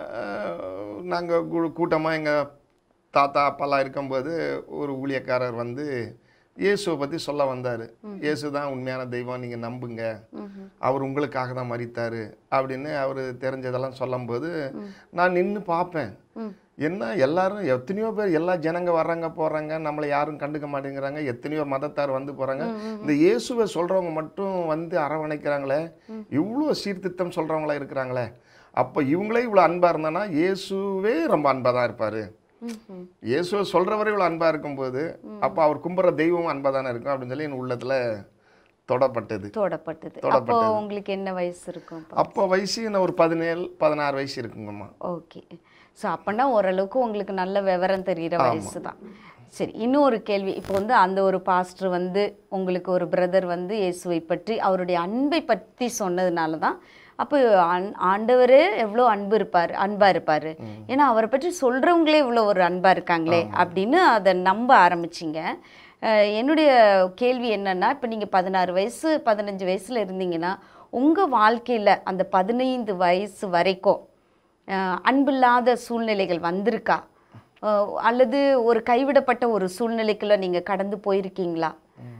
நாங்கள் கூட்டமாக எங்கள் தாத்தா அப்பாலாம் இருக்கும்போது ஒரு ஊழியக்காரர் வந்து இயேசுவை பற்றி சொல்ல வந்தார் இயேசு தான் உண்மையான தெய்வம் நீங்கள் நம்புங்க அவர் உங்களுக்காக தான் மறித்தார் அப்படின்னு அவர் தெரிஞ்சதெல்லாம் சொல்லும்போது நான் நின்று பார்ப்பேன் என்ன எல்லாரும் எத்தனையோ பேர் எல்லா ஜனங்க வர்றாங்க போகிறாங்க நம்மளை யாரும் கண்டுக்க மாட்டேங்கிறாங்க எத்தனையோ மதத்தார் வந்து போகிறாங்க இந்த இயேசுவை சொல்கிறவங்க மட்டும் வந்து அரவணைக்கிறாங்களே இவ்வளோ சீர்திருத்தம் சொல்கிறவங்களா இருக்கிறாங்களே அப்போ இவங்களே இவ்வளோ அன்பாக இருந்தானா இயேசுவே ரொம்ப அன்பாக தான் இருப்பார் ம்ஹும். இயேசுவை சொல்கிறவரை இவ்வளோ அன்பாக இருக்கும்போது அப்போ அவர் கும்பிட்ற தெய்வம் அன்பாக தானே இருக்கும் அப்படின்னு சொல்லி என் உள்ளத்தில் தொடப்பட்டது தோடப்பட்டது அப்போ தோடப்பட்டது. உங்களுக்கு என்ன வயசு இருக்கும் அப்போ? அப்போ வயசு என்ன ஒரு பதினேழு பதினாறு வயசு இருக்குங்கம்மா ஓகே ஸோ அப்போனா ஓரளவுக்கு உங்களுக்கு நல்ல விவரம் தெரிகிற வயசு தான் சரி இன்னும் ஒரு கேள்வி இப்போ வந்து அந்த ஒரு பாஸ்டர் வந்து உங்களுக்கு ஒரு பிரதர் வந்து இயேசுவை பற்றி அவருடைய அன்பை பற்றி சொன்னதுனால தான் அப்போ ஆண் ஆண்டவரே எவ்வளோ அன்பு இருப்பார் அன்பாக இருப்பார் ஏன்னா அவரை பற்றி சொல்கிறவங்களே இவ்வளோ ஒரு அன்பாக இருக்காங்களே அப்படின்னு அதை நம்ப ஆரம்பிச்சிங்க அஹ் என்னுடைய கேள்வி என்னன்னா இப்போ நீங்கள் பதினாறு வயசு பதினஞ்சு வயசில் இருந்தீங்கன்னா உங்கள் வாழ்க்கையில் அந்த பதினைந்து வயசு வரைக்கும் அஹ் அன்பில்லாத சூழ்நிலைகள் வந்திருக்கா அஹ், அல்லது ஒரு கைவிடப்பட்ட ஒரு சூழ்நிலைக்குள்ள நீங்க கடந்து போயிருக்கீங்களா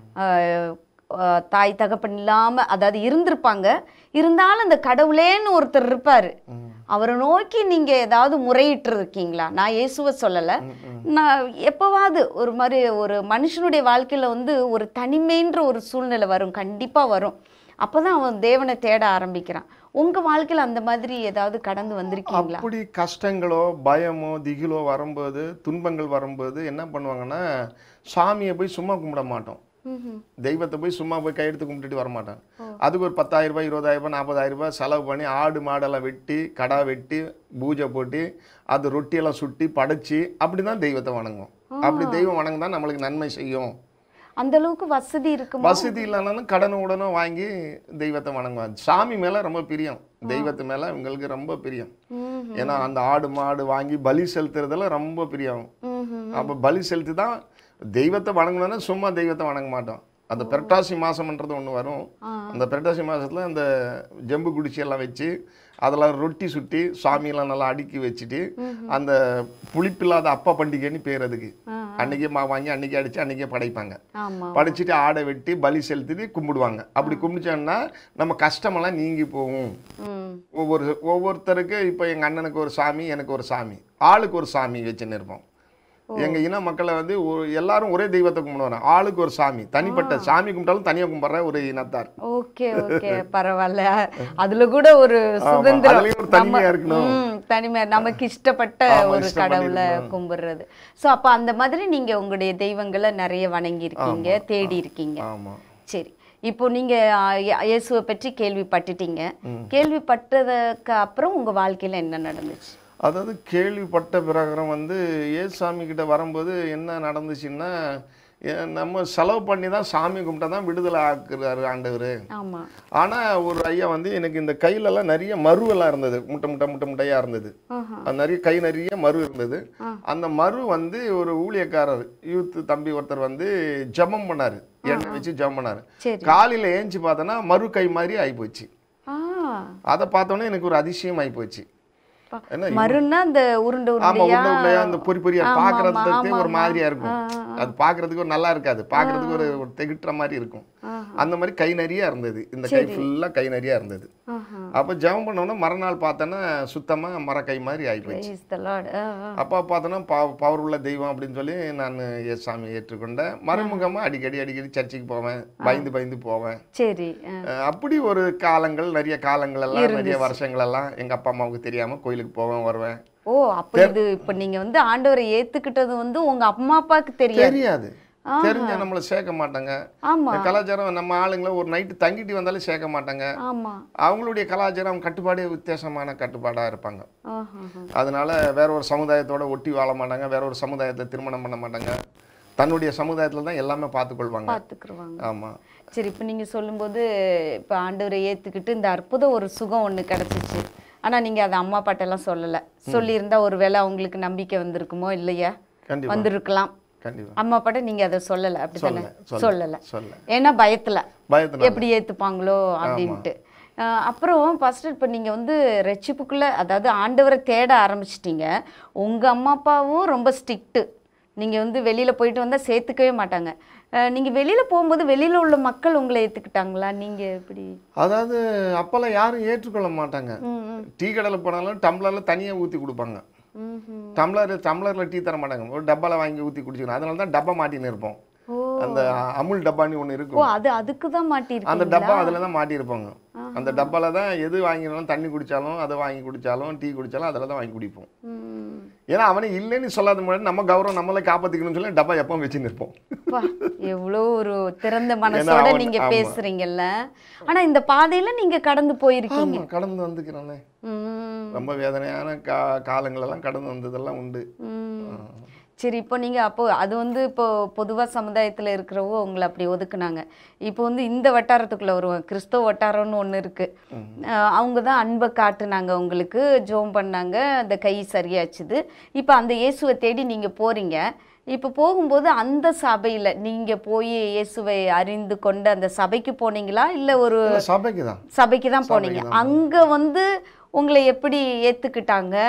அஹ், அஹ், தாய் தகப்பன் இல்லாம அதாவது இருந்திருப்பாங்க இருந்தாலும் அந்த கடவுளேன்னு ஒருத்தர் இருப்பாரு அவரை நோக்கி நீங்க ஏதாவது முறையிட்டு இருக்கீங்களா நான் இயேசுவை சொல்லல நான் எப்பவாவது ஒரு மாதிரி ஒரு மனுஷனுடைய வாழ்க்கையில வந்து ஒரு தனிமைன்ற ஒரு சூழ்நிலை வரும் கண்டிப்பா வரும் அப்பதான் அவன் தேவனை தேட ஆரம்பிக்கிறான் உங்க வாழ்க்கையில அந்த மாதிரி ஏதாவது கடந்து வந்திருக்கீங்களா அப்படி கஷ்டங்களோ பயமோ திகிலோ வரும்போது துன்பங்கள் வரும்போது என்ன பண்ணுவாங்கன்னா சாமியை போய் சும்மா கும்பிட மாட்டோம் ம்ஹும். தெய்வத்தை போய் சும்மா போய் கையெடுத்து கும்பிட்டுட்டு வர மாட்டாங்க அதுக்கு ஒரு பத்தாயிரம் ரூபாய் இருபதாயிரம் ரூபாய் நாற்பதாயிரம் ரூபாய் செலவு பண்ணி ஆடு மாடெல்லாம் வெட்டி கடா வெட்டி பூஜை போட்டு அது ரொட்டியெல்லாம் சுட்டி படைச்சு அப்படி தான் தெய்வத்தை வணங்குவோம் அப்படி தெய்வம் வணங்குதான் நம்மளுக்கு நன்மை செய்யும் அந்த அளவுக்கு வசதி இருக்குமா வசதி இல்லைனாலும் கடனும் உடனும் வாங்கி தெய்வத்தை வணங்குவாங்க சாமி மேல ரொம்ப பிரியம் தெய்வத்து மேல இவங்களுக்கு ரொம்ப பிரியம் ம்ஹும். ஏன்னா அந்த ஆடு மாடு வாங்கி பலி செலுத்துறதுல ரொம்ப பிரியம் ம்ஹும். அப்போ பலி செலுத்தி தான் தெய்வத்தை வணங்கணும்னா சும்மா தெய்வத்தை வணங்க மாட்டோம் அந்த பெரட்டாசி மாசம்ன்றது ஒன்று வரும் ஆ. அந்த பெரட்டாசி மாசத்துல அந்த ஜம்பு குடிச்சி எல்லாம் வச்சு அதெல்லாம் ரொட்டி சுட்டி சாமியெல்லாம் நல்லா அடுக்கி வச்சுட்டு அந்த புளிப்பில்லாத அப்பா பண்டிகைன்னு பேர் அதுக்கு ஆ. அன்னைக்கே மா வாங்கி அன்னைக்கே அடிச்சு அன்னைக்கே படைப்பாங்க ஆமா படைச்சிட்டு ஆடை வெட்டி பலி செலுத்திட்டு கும்பிடுவாங்க அப்படி கும்பிச்சோன்னா நம்ம கஷ்டமெல்லாம் நீங்கி போகும் ம் ஒவ்வொரு ஒவ்வொருத்தருக்கு இப்போ எங்கள் அண்ணனுக்கு ஒரு சாமி எனக்கு ஒரு சாமி ஆளுக்கு ஒரு சாமி வச்சுன்னு இருப்போம் எங்கள் இன மக்களை வந்து ஒரு எல்லாரும் ஒரே தெய்வத்தை கும்பிடுவாங்க ஆளுக்கு ஒரு சாமி தனிப்பட்ட சாமி கும்பிட்டாலும் தனியாக கும்பிட்ற ஒரு இனத்தார் ஓகே ஓகே பரவாயில்ல அதுல கூட ஒரு சுதந்திரம் அதுலயும் ஒரு தனிமையா இருக்கணும். ம், தனிமை நமக்கு இஷ்டப்பட்ட ஆமா, ஒரு இஷ்டப்படி கடவுளை இருக்கணும். கும்பிடுறது சோ அப்ப அந்த மாதிரி நீங்க உங்களுடைய தெய்வங்களை நிறைய வணங்கி இருக்கீங்க தேடி இருக்கீங்க ஆமாம் சரி இப்போ நீங்க ஆ, இயே- இயேசுவை பற்றி கேள்விப்பட்டுட்டீங்க கேள்விப்பட்டதுக்கு அப்புறம் உங்க வாழ்க்கையில என்ன நடந்துச்சு அதாவது கேள்விப்பட்ட பிரகாரம் வந்து ஏசாமி கிட்ட வரும்போது என்ன நடந்துச்சுன்னா ஏ- நம்ம செலவு பண்ணி தான் சாமி கும்பிட்டா தான் விடுதலை ஆக்குறாரு ஆண்டவர் ஆமா ஆனால் ஒரு ஐயா வந்து எனக்கு இந்த கையிலலாம் நிறைய மருவெல்லாம் இருந்தது முட்டை முட்டை முட்டை முட்டையாக இருந்தது ஆஹா. அது நிறைய கை நிறைய மரு இருந்தது அந்த மரு வந்து ஒரு ஊழியக்காரர் யூத் தம்பி ஒருத்தர் வந்து ஜெபம் பண்ணாரு எண்ணெய் வச்சு ஜெபம் பண்ணாரு சரி காலையில் ஏஞ்சி பார்த்தோன்னா மறு கை மாதிரி ஆகிப்போச்சு ஆ அதை பார்த்தோன்னே எனக்கு ஒரு அதிசயம் ஆகிப்போச்சு பா. என்ன மறுன்னா அந்த உருண்டை ஆமா உருண்டையா உள்ள உள்ளயா அந்த பொறி பொரியா ஆமா, பாக்குறதுக்கு ஆமா, ஒரு ஆமா. மாதிரியா இருக்கும் ஆ, ஆ, அது பாக்குறதுக்கு ஒரு நல்லா இருக்காது பாக்குறதுக்கு ஒரு ஒரு திகட்டுற மாதிரி இருக்கும் ஆஹா. அந்த மாதிரி கை நிறைய இருந்தது இந்த கை ஃபுல்லா கை நிறைய இருந்தது ஆஹா. அப்ப ஜெபம் பண்ணோன்னா மறுநாள் பார்த்தோன்னா சுத்தமா மரக்கை மாதிரி ஆயிப்போச்சு Praise the Lord. ஆ, ஆ. அப்பா பார்த்தோன்னா பவ பவர் உள்ள தெய்வம் அப்படின்னு சொல்லி நான் எஸ் சாமி ஏற்றுக்கொண்டேன் மறைமுகமா அடிக்கடி அடிக்கடி சர்ச்சுக்கு போவேன் பயந்து பயந்து போவேன் சரி ஆ. அஹ் அப்படி ஒரு காலங்கள் நிறைய காலங்கள் எல்லாம் நிறைய வருஷங்கள் எல்லாம் எங்க அப்பா அம்மாவுக்கு தெரியாம கோயிலுக்கு போவேன் வருவேன் ஓ அப்ப இது இப்ப நீங்க வந்து ஆண்டவரை ஏத்துக்கிட்டது வந்து உங்க அம்மா அப்பாவுக்கு தெரியாது தெரியாது தெரிஞ்சா நம்மளை சேர்க்க மாட்டாங்க ஆமா இந்த கலாச்சாரம் நம்ம ஆளுங்களை ஒரு நைட்டு தங்கிட்டு வந்தாலும் சேர்க்க மாட்டாங்க ஆமா அவங்களுடைய கலாச்சாரம் கட்டுப்பாடே வித்தியாசமான கட்டுப்பாடா இருப்பாங்க ஆஹா. அதனால வேற ஒரு சமுதாயத்தோட ஒட்டி வாழ மாட்டாங்க வேற ஒரு சமுதாயத்தை திருமணம் பண்ண மாட்டாங்க தன்னுடைய சமுதாயத்துல தான் எல்லாமே பார்த்துக்கொள்வாங்க பாத்துக்குருவாங்க ஆமா சரி இப்ப நீங்க சொல்லும்போது இப்ப ஆண்டவரை ஏத்துக்கிட்டு இந்த அற்புத ஒரு சுகம் ஒண்ணு கிடைச்சிச்சு ஆனா நீங்க அதை அம்மா அப்பாட்டெல்லாம் சொல்லல சொல்லியிருந்தா ஒருவேளை அவங்களுக்கு நம்பிக்கை வந்திருக்குமோ இல்லையா கண்டிப்பா வந்திருக்கலாம் கண்டிப்பா அம்மா அப்பாட்ட நீங்க அதை சொல்லல அப்படித்தானே சொல்ல சொல்லல சொல்ல ஏன்னா பயத்துல பயத்தினால எப்படி ஏத்துப்பாங்களோ அப்படின்ட்டு அஹ் அப்புறம் ஃபர்ஸ்ட் இப்போ நீங்கள் வந்து ரட்சிப்புக்குள்ள அதாவது ஆண்டவரை தேட ஆரம்பிச்சிட்டீங்க உங்க அம்மா அப்பாவும் ரொம்ப ஸ்ட்ரிக்ட்டு நீங்க வந்து வெளியில போயிட்டு வந்தா சேர்த்துக்கவே மாட்டாங்க அஹ் நீங்க வெளியில போகும்போது வெளியில உள்ள மக்கள் உங்களை ஏத்துக்கிட்டாங்களா நீங்க எப்படி அதாவது அப்பெல்லாம் யாரும் ஏற்றுக்கொள்ள மாட்டாங்க ம், ம். டீ கடையில் போனாலும் டம்ளர்ல தனியா ஊத்தி கொடுப்பாங்க ம், ம். டம்ளர் டம்ளர்ல டீ தர மாட்டாங்க ஒரு டப்பால வாங்கி ஊத்தி குடிச்சுக்கணும் அதனால தான் டப்பா மாட்டின்னு இருப்போம் ஓ அந்த அமுல் டப்பான்னு ஒன்று ஓ இருக்கும் அது அதுக்கு தான் அந்த மாட்டிருக்கீங்களா டப்பா அதில் தான் மாட்டியிருப்பாங்க அந்த டப்பால தான் எது வாங்கினாலும் தண்ணி குடிச்சாலும் அதை வாங்கி குடிச்சாலும் டீ குடிச்சாலும் அதில் தான் வாங்கி குடிப்போம் ம். ஏன்னா அவனை இல்லைன்னு சொல்லாத முன்னாடி நம்ம கௌரவம் நம்மளே காப்பாற்றிக்கணும்னு சொல்லி டப்பா எப்பவும் வச்சு நிற்போம் அப்பா, எவ்வளோ ஒரு திறந்த மனசோட அவன்- நீங்க ஆமா. பேசுறீங்கல்ல ஆனா இந்த பாதையில நீங்க கடந்து போயிருக்கீங்க ஆமா கடந்து வந்துக்கிறேனே ம், ரொம்ப வேதனையான கா காலங்களெல்லாம் கடந்து வந்ததெல்லாம் உண்டு ம். சரி இப்போ நீங்க அப்போ அது வந்து இப்போ பொதுவா சமுதாயத்துல இருக்கிறவங்க உங்களை அப்படி ஒதுக்குனாங்க இப்போ வந்து இந்த வட்டாரத்துக்குள்ள வருவோம் கிறிஸ்தவ வட்டாரம்னு ஒண்ணு இருக்கு அஹ் அவங்க தான் அன்பை காட்டுனாங்க உங்களுக்கு ஜோம் பண்ணாங்க அந்த கை சரியாச்சுது இப்போ அந்த இயேசுவை தேடி நீங்க போறீங்க இப்போ போகும்போது அந்த சபையில நீங்க போய் இயேசுவை அறிந்து கொண்டு அந்த சபைக்கு போனீங்களா இல்ல ஒரு இல்ல, சபைக்கு தான் சபைக்கு தான் போனீங்க அங்க வந்து உங்களை எப்படி ஏத்துக்கிட்டாங்க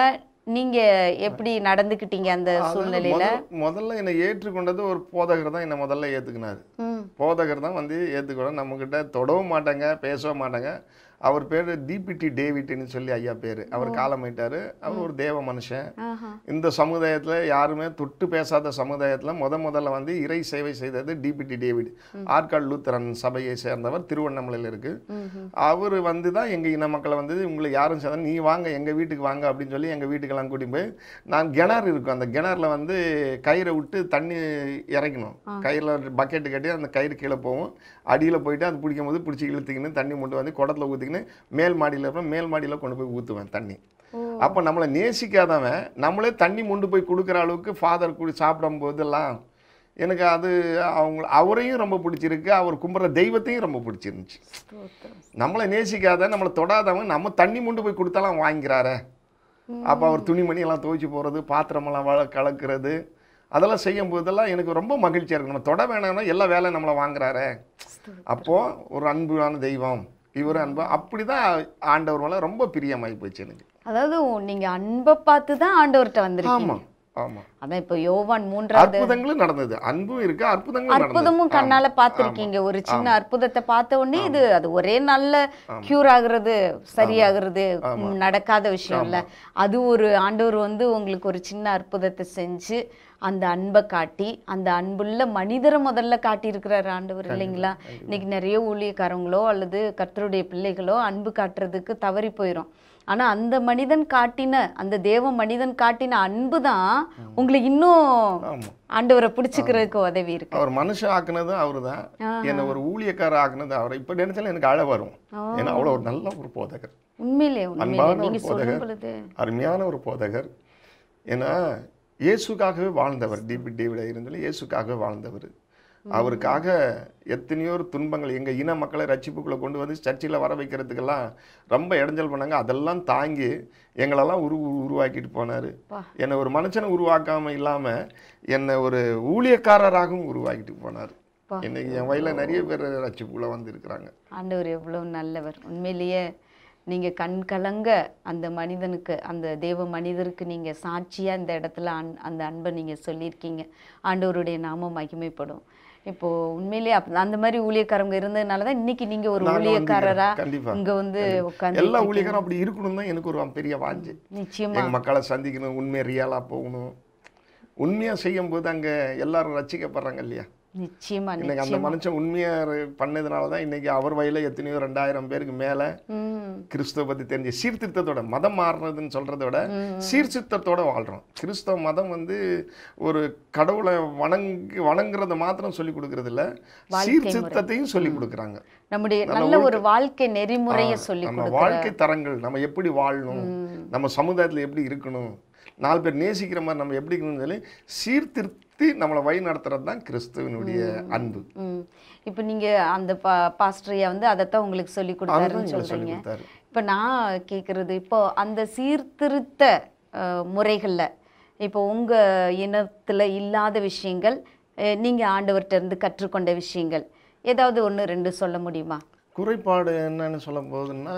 நீங்க எப்படி நடந்துக்கிட்டீங்க அந்த சூழ்நிலையில முதல்ல- முதல்ல என்னை ஏற்றுக்கொண்டது ஒரு போதகர் தான் என்னை முதல்ல ஏத்துக்கினாரு ம் போதகர் தான் வந்து ஏற்றுக்கூட நம்மக்கிட்ட தொடவும் மாட்டாங்க பேசவும் மாட்டாங்க அவர் பேர் டிபிடி டேவிட்னு சொல்லி ஐயா பேர் அவர் காலமாயிட்டாரு அவர் ஒரு தேவ மனுஷன் ஆஹா இந்த சமுதாயத்தில் யாருமே தொட்டு பேசாத சமுதாயத்தில் முத முதல்ல வந்து இறை சேவை செய்தது டிபிடி டேவிட் ஆற்காடு லூத்தரன் சபையை சேர்ந்தவர் திருவண்ணாமலையில் இருக்கு ம்ஹும். அவர் வந்து தான் எங்கள் இன மக்களை வந்து உங்களை யாரும் சேர்ந்தா நீ வாங்க எங்கள் வீட்டுக்கு வாங்க அப்படின்னு சொல்லி எங்கள் வீட்டுக்கெல்லாம் கூட்டிட்டு போய் நான் கிணறு இருக்கும் அந்த கிணறுல வந்து கயிறை விட்டு தண்ணி இறக்கணும் கயிறில் பக்கெட்டு கட்டி அந்த கயிறு கீழே போகும் அடியில் போயிட்டு அது பிடிக்கும் போது பிடிச்சி இழுத்துக்கின்னு தண்ணி மட்டும் வந்து குடத்துல ஊற்றிக்கின்னு மேல் மாடியில் இருப்பேன் மேல் மாடியில் கொண்டு போய் ஊற்றுவேன் தண்ணி ஓ. அப்போ நம்மளை நேசிக்காதவன் நம்மளே தண்ணி மொண்டு போய் கொடுக்குற அளவுக்கு ஃபாதர் கூடி சாப்பிடும் போதெல்லாம் எனக்கு அது அவங்க அவரையும் ரொம்ப பிடிச்சிருக்கு அவர் கும்பிட்ற தெய்வத்தையும் ரொம்ப பிடிச்சிருந்துச்சு ஸ்தோத்திரம். நம்மளை நேசிக்காத நம்மளை தொடாதவன் நம்ம தண்ணி மொண்டு போய் கொடுத்தாலும் வாங்கிக்கிறாரே அப்போ அவர் துணிமணி எல்லாம் துவைச்சு போகிறது பாத்திரமெல்லாம் வள கலக்கிறது அதெல்லாம் செய்யும் போதெல்லாம் எனக்கு ரொம்ப மகிழ்ச்சியாக இருக்கு நம்ம தொட வேணாம்னா எல்லா வேலையும் நம்மளை வாங்குறாரே அப்போது ஒரு அன்பான தெய்வம் இவர் அன்பு அப்படி தான் ஆண்டவர் மேலே ரொம்ப பிரியமாகி போச்சு எனக்கு அதாவது நீங்க அன்பை பார்த்து தான் ஆண்டவர்கிட்ட வந்திருக்கீங்க ஆமாம் ஆமாம் அதான் இப்போ யோவான் மூன்றாவது அற்புதங்களும் நடந்தது அன்பும் இருக்கு அற்புதங்களும் நடந்தது அற்புதமும் கண்ணால பார்த்திருக்கீங்க ஒரு சின்ன அற்புதத்தை பார்த்த உடனே இது அது ஒரே நல்ல கியூர் ஆகுறது சரியாகிறது ம், நடக்காத விஷயம் இல்ல அது ஒரு ஆண்டவர் வந்து உங்களுக்கு ஒரு சின்ன அற்புதத்தை செஞ்சு அந்த அன்பை காட்டி அந்த அன்புள்ள மனிதரை முதல்ல காட்டியிருக்கிறார் ஆண்டவர் இல்லைங்களா இன்னைக்கு நிறைய ஊழியக்காரங்களோ அல்லது கர்த்தருடைய பிள்ளைகளோ அன்பு காட்டுறதுக்கு தவறி போயிடும் ஆனா அந்த மனிதன் காட்டின அந்த தேவ மனிதன் காட்டின அன்பு தான் உங்களை இன்னும் ஆமாம் ஆண்டவரை பிடிச்சிக்கிறதுக்கு உதவி இருக்கு அவர் மனுஷன் ஆக்குனதும் அவர் தான் என்னை ஒரு ஊழியக்காரர் ஆக்குனது அவர் இப்போ நினைச்சாலும் எனக்கு அழ வரும் ஏன்னா அவ்வளோ ஒரு நல்ல ஒரு போதகர் உண்மையிலே உண்மையிலே அன்பான ஒரு நீங்க சொல்லும் போதகர். பொழுது அருமையான ஒரு போதகர் ஏன்னா இயேசுக்காகவே வாழ்ந்தவர் டிபி டேவிட இருந்தாலும் இயேசுக்காகவே வாழ்ந்தவர் அவருக்காக எத்தனையோ துன்பங்கள் எங்கள் இன மக்களை ரட்சிப்புக்குள்ளே கொண்டு வந்து சர்ச்சில் வர வைக்கிறதுக்கெல்லாம் ரொம்ப இடைஞ்சல் பண்ணாங்க அதெல்லாம் தாங்கி எங்களெல்லாம் உரு உரு- உருவாக்கிட்டு போனார் பா. என்னை ஒரு மனுஷனை உருவாக்காமல் இல்லாமல் என்னை ஒரு ஊழியக்காரராகவும் உருவாக்கிட்டு போனார் பா. இன்னைக்கு என் வயலில் நிறைய பேர் ரட்சிப்புக்குள்ளே வந்திருக்கிறாங்க ஆண்டவர் எவ்வளவு நல்லவர் உண்மையிலேயே நீங்க கண் கலங்க அந்த மனிதனுக்கு அந்த தேவ மனிதருக்கு நீங்க சாட்சியா இந்த இடத்துல அன் அந்த அன்பை நீங்க சொல்லியிருக்கீங்க ஆண்டவருடைய நாமம் மகிமைப்படும் இப்போ உண்மையிலேயே அப்- அந்த மாதிரி ஊழியக்காரங்க இருந்ததுனால தான் இன்னைக்கு நீங்க ஒரு நாங்க ஊழியக்காரரா வந்துக்கிறோம். கண்டிப்பா. இங்க வந்து உட்காந்து எல்லா ஊழியக்காரும் அப்படி இருக்கணும் தான் எனக்கு ஒரு பெரிய வாஞ்சு நிச்சயமா எங்கள் மக்களை சந்திக்கணும் உண்மை ரியலாக போகணும் உண்மையாக செய்யும்போது அங்கே எல்லாரும் ரசிக்கப்படுறாங்க இல்லையா நிச்சயமா இன்னைக்கு அந்த மனுஷன் உண்மையாக பண்ணதுனால தான் இன்னைக்கு அவர் வயலில் எத்தனையோ ரெண்டாயிரம் பேருக்கு மேலே ம் கிறிஸ்துவ பற்றி தெரிஞ்சு சீர்திருத்தத்தோட மதம் மாறுறதுன்னு சொல்கிறத விட சீர்திருத்தத்தோட வாழ்கிறோம் கிறிஸ்தவ மதம் வந்து ஒரு கடவுளை வணங்கு வணங்குறத மாத்திரம் சொல்லி கொடுக்கறது இல்ல சீர்திருத்தத்தையும் சொல்லி கொடுக்குறாங்க நம்முடைய நல்ல ஒரு வாழ்க்கை நெறிமுறையை சொல்லி நம்ம வாழ்க்கை தரங்கள் நம்ம எப்படி வாழணும் நம்ம சமுதாயத்தில் எப்படி இருக்கணும் நாலு பேர் நேசிக்கிற மாதிரி நம்ம எப்படி இருக்கணும்னு சொல்லி சீர்திருத்தி நம்மளை வழி நடத்துறது தான் கிறிஸ்துவனுடைய அன்பு ம் இப்போ நீங்க அந்த பா பாஸ்டரையா வந்து அதைத்தான் உங்களுக்கு சொல்லி அதுதான் கொடுத்தாருன்னு எங்களுக்கு சொல்லி சொல்றீங்க கொடுத்தாரு இப்போ நான் கேட்குறது இப்போ அந்த சீர்திருத்த அஹ், முறைகள்ல இப்போ உங்க இனத்துல இல்லாத விஷயங்கள் அஹ், நீங்க ஆண்டவர்கிட்ட இருந்து கற்றுக்கொண்ட விஷயங்கள் ஏதாவது ஒன்று ரெண்டு சொல்ல முடியுமா குறைபாடு என்னன்னு சொல்ல போகுதுன்னா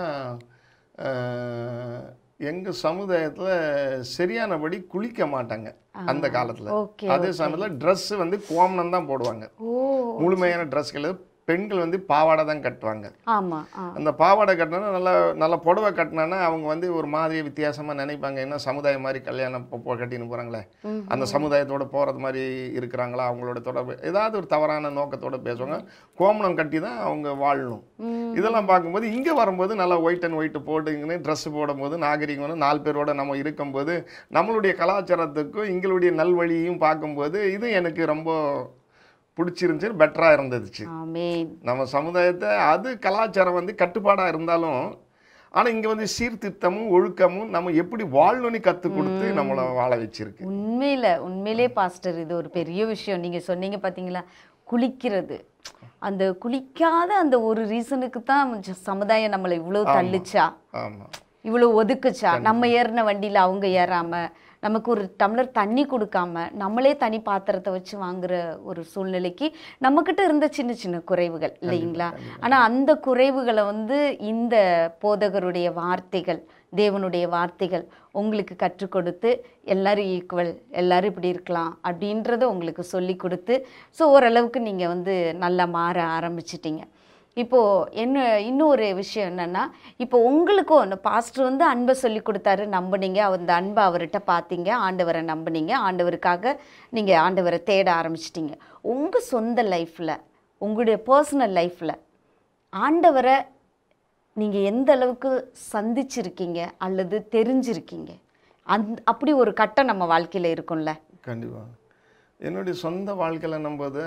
எங்கள் சமுதாயத்தில் சரியானபடி குளிக்க மாட்டாங்க அந்த காலத்தில் ஓகே அதே சமயத்தில் ட்ரெஸ் வந்து கோமணம் தான் போடுவாங்க ஓ முழுமையான ட்ரெஸ்கள் பெண்கள் வந்து பாவாடை தான் கட்டுவாங்க ஆமா ஆ அந்த பாவாடை கட்டினா நல்லா நல்லா புடவை கட்டினானா அவங்க வந்து ஒரு மாதிரி வித்தியாசமாக நினைப்பாங்க என்ன சமுதாயம் மாதிரி கல்யாணம் இப்போ போ- கட்டின்னு போகிறாங்களே அந்த சமுதாயத்தோட போகிறது மாதிரி இருக்கிறாங்களா அவங்களோட தொடர்பு ஏதாவது ஒரு தவறான நோக்கத்தோட பேசுவாங்க கோமணம் கட்டி தான் அவங்க வாழணும் இதெல்லாம் பார்க்கும்போது இங்கே வரும்போது நல்லா ஒயிட் அண்ட் ஒயிட் போட்டுங்கன்னு ட்ரெஸ் போடும்போது நாகரிகம் வந்து நாலு பேரோட நம்ம இருக்கும்போது நம்மளுடைய கலாச்சாரத்துக்கும் எங்களுடைய நல்வழியையும் பார்க்கும்போது இது எனக்கு ரொம்ப பிடிச்சிருந்துச்சு பெட்டராக இருந்துச்சு ஆமேன் நம்ம சமுதாயத்தை அது கலாச்சாரம் வந்து கட்டுப்பாடாக இருந்தாலும் ஆனால் இங்கே வந்து சீர்திருத்தமும் ஒழுக்கமும் நம்ம எப்படி வாழணும்னு கற்றுக் கொடுத்து நம்மளை வாழ வச்சிருக்கு உண்மையில உண்மையிலே பாஸ்டர் இது ஒரு பெரிய விஷயம் நீங்க சொன்னீங்க பாத்தீங்களா குளிக்கிறது அந்த குளிக்காத அந்த ஒரு ரீசனுக்கு தான் ஜ- சமுதாயம் நம்மளை இவ்வளவு தள்ளுச்சா ஆமாம் இவ்வளவு ஒதுக்குச்சா நம்ம ஏறின வண்டியில அவங்க ஏறாம நமக்கு ஒரு டம்ளர் தண்ணி கொடுக்காம நம்மளே தனி பாத்திரத்தை வச்சு வாங்குற ஒரு சூழ்நிலைக்கு நம்மக்கிட்ட இருந்த சின்ன சின்ன குறைவுகள் இல்லைங்களா ஆனால் அந்த குறைவுகளை வந்து இந்த போதகருடைய வார்த்தைகள் தேவனுடைய வார்த்தைகள் உங்களுக்கு கற்றுக் கொடுத்து எல்லாரும் ஈக்குவல் எல்லாரும் இப்படி இருக்கலாம் அப்படின்றத உங்களுக்கு சொல்லி கொடுத்து ஸோ ஓரளவுக்கு நீங்கள் வந்து நல்லா மாற ஆரம்பிச்சிட்டீங்க இப்போது என்ன இன்னொரு விஷயம் என்னென்னா இப்போ உங்களுக்கும் அந்த பாஸ்டர் வந்து அன்பை சொல்லி கொடுத்தாரு நம்புனீங்க அந்த அன்பை அவர்கிட்ட பார்த்தீங்க ஆண்டவரை நம்புனீங்க ஆண்டவருக்காக நீங்கள் ஆண்டவரை தேட ஆரம்பிச்சிட்டீங்க உங்கள் சொந்த லைஃப்பில் உங்களுடைய பர்சனல் லைஃப்பில் ஆண்டவரை நீங்கள் எந்த அளவுக்கு சந்திச்சிருக்கீங்க அல்லது தெரிஞ்சிருக்கீங்க அந் அப்படி ஒரு கட்டம் நம்ம வாழ்க்கையில் இருக்கும்ல கண்டிப்பாக என்னுடைய சொந்த வாழ்க்கையில் நம்போது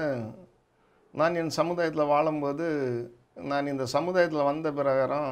நான் என் சமுதாயத்தில் வாழும்போது நான் இந்த சமுதாயத்தில் வந்த பிரகாரம்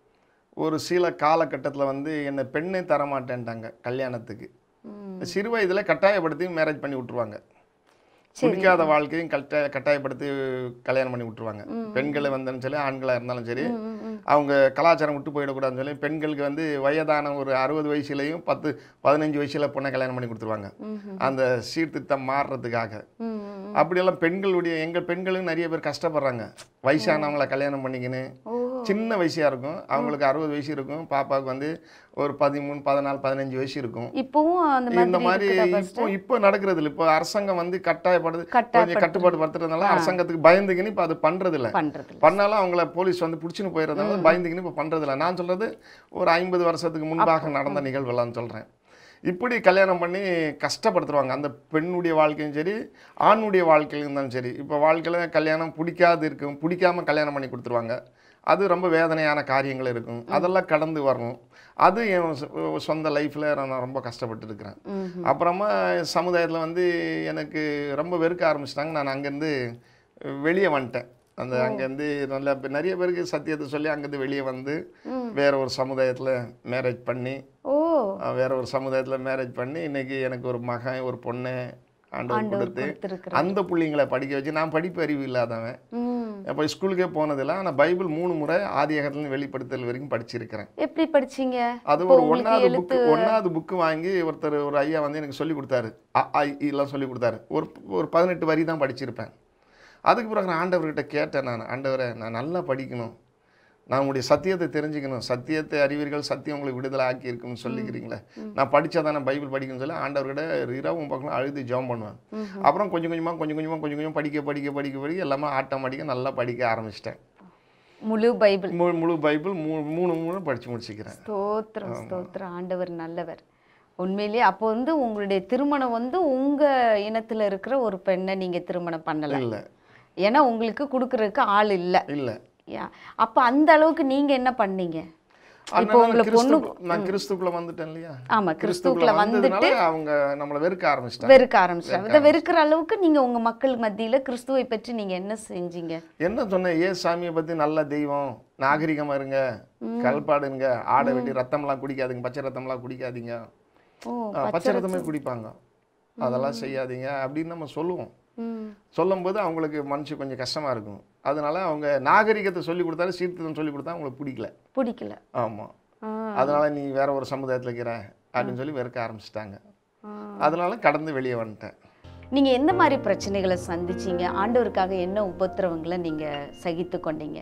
ஒரு சில காலகட்டத்தில் வந்து என்னை பெண்ணே தரமாட்டேன்ட்டாங்க கல்யாணத்துக்கு சிறு வயதில் கட்டாயப்படுத்தி மேரேஜ் பண்ணி விட்ருவாங்க பிடிக்காத வாழ்க்கையும் கட்டாய கட்டாயப்படுத்தி கல்யாணம் பண்ணி விட்ருவாங்க பெண்களை வந்தாலும் சரி ஆண்களாக இருந்தாலும் சரி அவங்க கலாச்சாரம் விட்டு போயிடக்கூடாதுன்னு சொல்லி பெண்களுக்கு வந்து வயதான ஒரு அறுபது வயசுலையும் பத்து பதினஞ்சு வயசுல பொண்ணை கல்யாணம் பண்ணி கொடுத்துருவாங்க அந்த சீர்திருத்தம் மாறுறதுக்காக அப்படியெல்லாம் பெண்களுடைய எங்கள் பெண்களும் நிறைய பேர் கஷ்டப்படுறாங்க வயசானவங்கள கல்யாணம் பண்ணிக்கின்னு சின்ன வயசியாக இருக்கும் அவங்களுக்கு அறுபது வயசு இருக்கும் பாப்பாவுக்கு வந்து ஒரு பதிமூணு பதினாலு பதினஞ்சு வயசு இருக்கும் இப்போவும் அந்த இந்த மாதிரி மாதிரி இருக்குதா இப்போ இப்போ நடக்கிறது இல்லை இப்போ அரசாங்கம் வந்து கட்டாயப்படுது கொஞ்சம் கட்டாயப்படுத்து- கட்டுப்பாடு படுத்துறதுனால அரசாங்கத்துக்கு பயந்துக்கின்னு இப்போ அது பண்றது இல்ல பண்றது பண்ணாலும் அவங்கள போலீஸ் வந்து பிடிச்சின்னு போயிடுறதுனால பயந்துக்கின்னு இப்போ பண்றது இல்ல நான் சொல்றது ஒரு ஐம்பது வருஷத்துக்கு முன்பாக நடந்த நிகழ்வுலாம் சொல்றேன் இப்படி கல்யாணம் பண்ணி கஷ்டப்படுத்துருவாங்க அந்த பெண்ணுடைய வாழ்க்கையும் சரி ஆணுடைய வாழ்க்கையிலும் இருந்தாலும் சரி இப்போ வாழ்க்கையில் கல்யாணம் பிடிக்காது இருக்கும் பிடிக்காம கல்யாணம் பண்ணி கொடுத்துருவாங்க அது ரொம்ப வேதனையான காரியங்கள் இருக்கும் அதெல்லாம் கடந்து வரணும் அது என் சொ- சொந்த லைஃப்பில் நான் ரொம்ப கஷ்டப்பட்டு இருக்கிறேன் அப்புறமா சமுதாயத்தில் வந்து எனக்கு ரொம்ப வெறுக்க ஆரம்பிச்சிட்டாங்க நான் அங்கேருந்து வெளியே வந்துட்டேன் அந்த அங்கேருந்து நல்ல நிறைய பேருக்கு சத்தியத்தை சொல்லி அங்கேருந்து வெளியே வந்து வேற ஒரு சமுதாயத்தில் மேரேஜ் பண்ணி ஓ அஹ் வேற ஒரு சமுதாயத்தில் மேரேஜ் பண்ணி இன்னைக்கு எனக்கு ஒரு மகன் ஒரு பொண்ணு ஆண்டவர் ஆண்டவர் கொடுத்து கொடுத்திருக்கிறார். அந்த பிள்ளைங்களை படிக்க வச்சு நான் படிப்பு அறிவு இல்லாதவன் ம் அப்போ ஸ்கூலுக்கே போனதில்லை ஆனால் பைபிள் மூணு முறை ஆதியாகத்துலேருந்து வெளிப்படுத்தல் வரைக்கும் படிச்சிருக்கிறேன் எப்படி படிச்சீங்க அது இப்போ ஒரு உங்களுக்கு ஒன்றாவது எழுத்து புக்கு ஒன்றாவது புக்கு வாங்கி ஒருத்தர் ஒரு ஐயா வந்து எனக்கு சொல்லி கொடுத்தாரு அ, ஆ, இ, எல்லாம் சொல்லி கொடுத்தாரு ஒரு ஒரு பதினெட்டு வரி தான் படிச்சிருப்பேன் அதுக்கு பிறகு நான் ஆண்டவர்கிட்ட கேட்டேன் நான் ஆண்டவரை நான் நல்லா படிக்கணும் நான் உங்களுடைய சத்தியத்தை தெரிஞ்சுக்கணும் சத்தியத்தை அறிவீர்கள் சத்தியம் உங்களுக்கு விடுதலை ஆக்கி இருக்கும்னு சொல்லிக்கிறீங்களே நான் படித்தா தானே பைபிள் படிக்கணும்னு சொல்லி ஆண்டவர்கிட்ட இரவும் பக்கம் அழுது ஜெபம் பண்ணுவேன் அப்புறம் கொஞ்சம் கொஞ்சமாக கொஞ்சம் கொஞ்சமாக கொஞ்சம் கொஞ்சம் படிக்க படிக்க படிக்க படிக்க எல்லாமே ஆட்டோமேட்டிக்காக நல்லா படிக்க ஆரம்பிச்சிட்டேன் முழு பைபிள் முழு முழு பைபிள் மூ மூணு மூணு படித்து முடிச்சுக்கிறேன் ஸ்தோத்திரம் ஸ்தோத்திரம் ஆண்டவர் நல்லவர் உண்மையிலேயே அப்போ வந்து உங்களுடைய திருமணம் வந்து உங்க இனத்துல இருக்கிற ஒரு பெண்ணை நீங்க திருமணம் பண்ணல இல்லை ஏன்னா உங்களுக்கு கொடுக்கறதுக்கு ஆள் இல்ல இல்லை யா. அப்ப அந்த அளவுக்கு நீங்க என்ன பண்ணீங்க இப்போ அதனால உங்களை பொண்ணு கிறிஸ்து நான் கிறிஸ்துக்குள்ள வந்துட்டேன் இல்லையா ஆமா கிறிஸ்துக்குள்ள கிறிஸ்துக்குள்ள வந்துட்டு வந்ததுனால அவங்க நம்மளை வெறுக்க ஆரம்பிச்சிட்டாங்க வெறுக்க ஆரம்பிச்சிட்டாங்க இதை வெறுக்கிற அளவுக்கு நீங்க உங்க மக்கள் மத்தியில கிறிஸ்துவை பற்றி நீங்க என்ன செஞ்சீங்க என்ன சொன்னேன் ஏ சாமியை பத்தி நல்ல தெய்வம் நாகரிகமா இருங்க கல்பாடுங்க ஆடை வெட்டி ரத்தம்லாம் குடிக்காதீங்க பச்சை ரத்தம்லாம் குடிக்காதீங்க ஓ ஆ, பச்சை ரத்தமே குடிப்பாங்க அதெல்லாம் செய்யாதீங்க அப்படின்னு நம்ம சொல்லுவோம் ம் சொல்லும்போது அவங்களுக்கு மனசு கொஞ்சம் கஷ்டமா இருக்கும் அதனால அவங்க நாகரிகத்தை சொல்லி கொடுத்தாலும் சீர்திருத்தம் சொல்லி கொடுத்தா அவங்களுக்கு பிடிக்கல பிடிக்கல ஆமா ஆ, அதனால நீ வேற ஒரு சமுதாயத்துல இருக்கிற அப்படின்னு சொல்லி வெறுக்க ஆரம்பிச்சிட்டாங்க ஆ. அதனால கடந்து வெளியே வந்துட்டேன் நீங்க எந்த மாதிரி பிரச்சனைகளை சந்திச்சீங்க ஆண்டவருக்காக என்ன உபத்திரவங்களை நீங்க சகித்து கொண்டீங்க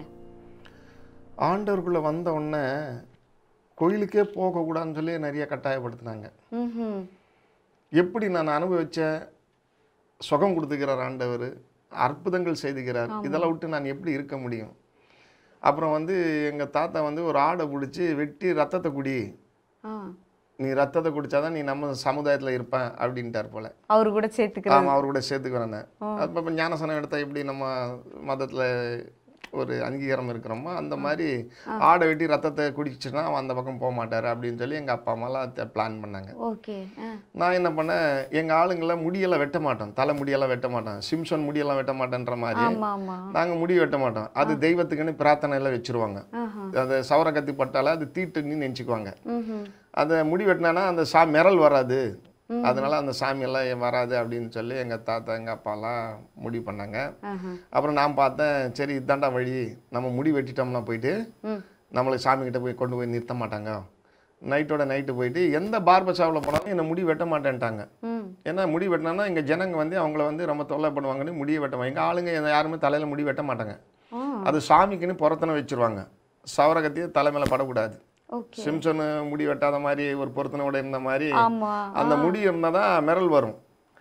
ஆண்டவருக்குள்ளே வந்த உடனே கோயிலுக்கே போகக்கூடாதுன்னு சொல்லி நிறைய கட்டாயப்படுத்தினாங்க ம்ஹும். எப்படி நான் அனுபவிச்ச சுகம் கொடுத்துக்கிறார் ஆண்டவர் அற்புதங்கள் செய்துகிறார் இதெல்லாம் விட்டு நான் எப்படி இருக்க முடியும் அப்புறம் வந்து எங்கள் தாத்தா வந்து ஒரு ஆடை பிடிச்சி வெட்டி ரத்தத்தை குடி ஆ நீ ரத்தத்தை குடிச்சாதான் நீ நம்ம சமுதாயத்தில் இருப்பேன் அப்படின்ட்டார் போல அவரு கூட சேர்த்துக்கிற ஆமாம் அவர் கூட சேர்த்துக்கிறேன் அப்போ இப்போ ஞானசனம் எடுத்தால் எப்படி நம்ம மதத்தில் ஒரு அங்கீகாரம் இருக்கிறோமோ அந்த மாதிரி ஆடை வெட்டி ரத்தத்தை குடிச்சுன்னா அவன் அந்த பக்கம் போக மாட்டார் அப்படின்னு சொல்லி எங்கள் அப்பா அம்மாலாம் பிளான் பண்ணாங்க ஓகே ஆ நான் என்ன பண்ணேன் எங்கள் ஆளுங்கெல்லாம் முடியெல்லாம் வெட்ட மாட்டோம் தலை முடியெல்லாம் வெட்ட மாட்டோம் சிம்சன் முடியெல்லாம் வெட்ட மாட்டேன்ற மாதிரி ஆமா ஆமா நாங்கள் முடி வெட்ட மாட்டோம் அது தெய்வத்துக்குன்னு பிரார்த்தனை எல்லாம் வச்சிருவாங்க ஆஹா அந்த சவர கத்தி பட்டால அது தீட்டுன்னு நினச்சிக்குவாங்க ம்ஹும். அந்த முடி வெட்டினானா அந்த சா மிரல் வராது அதனால அந்த சாமியெல்லாம் ஏன் வராது அப்படின்னு சொல்லி எங்கள் தாத்தா எங்கள் அப்பாலாம் முடிவு பண்ணாங்க ஆஹா அப்புறம் நான் பார்த்தேன் சரி இதாண்டா வழி நம்ம முடி வெட்டிட்டோம்னா போயிட்டு ம் நம்மளை சாமி கிட்ட போய் கொண்டு போய் நிறுத்த மாட்டாங்க நைட்டோட நைட்டு போயிட்டு எந்த பார்பர் ஷாப்பில் போனாலும் என்னை முடி வெட்ட மாட்டேன்ட்டாங்க ம் ஏன்னா முடி வெட்டினா இங்கே ஜனங்க வந்து அவங்கள வந்து ரொம்ப தொல்லை பண்ணுவாங்கன்னு முடியை வெட்ட எங்கள் ஆளுங்க எந்த- யாருமே தலையில் முடி வெட்ட மாட்டாங்க ஆ அது சாமிக்குன்னு பொருத்தனை வச்சிருவாங்க சவரகத்தையே தலை மேலே படக்கூடாது ஓகே சிம்சன் முடி வெட்டாத மாதிரி ஒரு பொருத்தனோட இருந்த மாதிரி ஆமா அந்த முடி இருந்தால் தான் மிரல் வரும்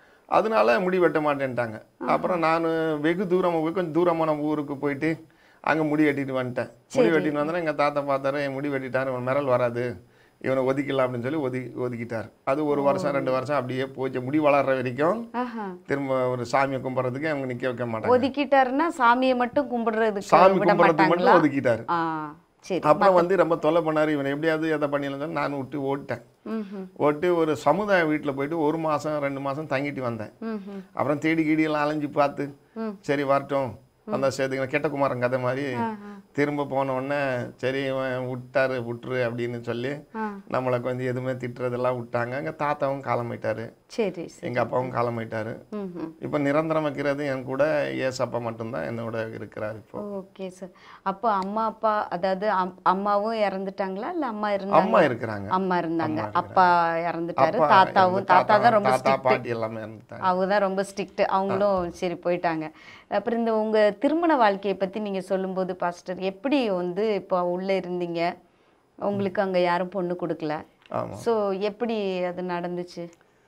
அதனால முடி வெட்ட மாட்டேன்ட்டாங்க அப்புறம் நான் வெகு தூரமாக போய் கொஞ்சம் தூரமான ஊருக்கு போயிட்டு அங்கே முடி வெட்டிட்டு வந்துட்டேன் முடி வெட்டிட்டு வந்தோன்னா எங்கள் தாத்தா பார்த்தாரு என் முடி வெட்டிட்டாரு இவன் மிரல் வராது இவனை ஒதுக்கலாம் அப்படின்னு சொல்லி ஒதுக்கி ஒதுக்கிட்டார் அது ஒரு வருஷம் ரெண்டு வருஷம் அப்படியே போச்சு முடி வளர்ற வரைக்கும் ஆஹா திரும்ப ஒரு சாமியை கும்பிட்றதுக்கு அவங்க நிற்க வைக்க மாட்டாங்க ஒதுக்கிட்டாருன்னா சாமியை மட்டும் கும்பிடுறதுக்கு சாமி விட கும்பிட்றதுக்கு மாட்டாங்களா மட்டும் ஒதுக்கிட்டாரு ஆ சரி அப்புறம் வந்து ரொம்ப தொல்லை பண்ணாரு இவனை எப்படியாவது எதை பண்ணிடலாம் சொல்லி நான் விட்டு ஓட்டேன் ம்ஹும். ஓட்டு ஒரு சமுதாய வீட்டில் போயிட்டு ஒரு மாதம் ரெண்டு மாதம் தங்கிட்டு வந்தேன் ம்ஹும். அப்புறம் தேடி கீடி எல்லாம் அலைஞ்சு பார்த்து ம். சரி வரட்டும் அந்த சேர்த்துக்கணும் கெட்ட குமாரன் கதை மாதிரி திரும்ப போன உடனே சரி இவன் விட்டாரு விட்டுரு அப்படின்னு சொல்லி ஆ நம்மளை கொஞ்சம் எதுவுமே திட்டுறதெல்லாம் விட்டாங்க எங்கள் தாத்தாவும் காலமாயிட்டாரு சரி சரி எங்கள் அப்பாவும் காலமாயிட்டாரு ம்ஹும். இப்போ நிரந்தரம் வைக்கிறது என் கூட ஏசப்பா மட்டும்தான் என்னோட இருக்கிறார் இப்போ ஓகே சார் அப்போ அம்மா அப்பா அதாவது அம்- அம்மாவும் இறந்துட்டாங்களா இல்ல அம்மா இருந்தாங்க அம்மா இருக்கிறாங்க அம்மா இருந்தாங்க அம்மா அப்பா இறந்துட்டாரு அப்பா தாத்தாவும் இறந்து- தாத்தா தான் ரொம்ப தாத்தா ஸ்ட்ரிக்ட் பாட்டி எல்லாமே இறந்துட்டாங்க அவங்க தான் ரொம்ப ஸ்ட்ரிக்ட் அவங்களும் சரி போயிட்டாங்க அப்புறம் இந்த உங்க திருமண வாழ்க்கையை பத்தி நீங்க சொல்லும்போது பாஸ்டர் எப்படி வந்து இப்போ உள்ள இருந்தீங்க உங்களுக்கு அங்க யாரும் பொண்ணு கொடுக்கல ஆமாம் ஸோ எப்படி அது நடந்துச்சு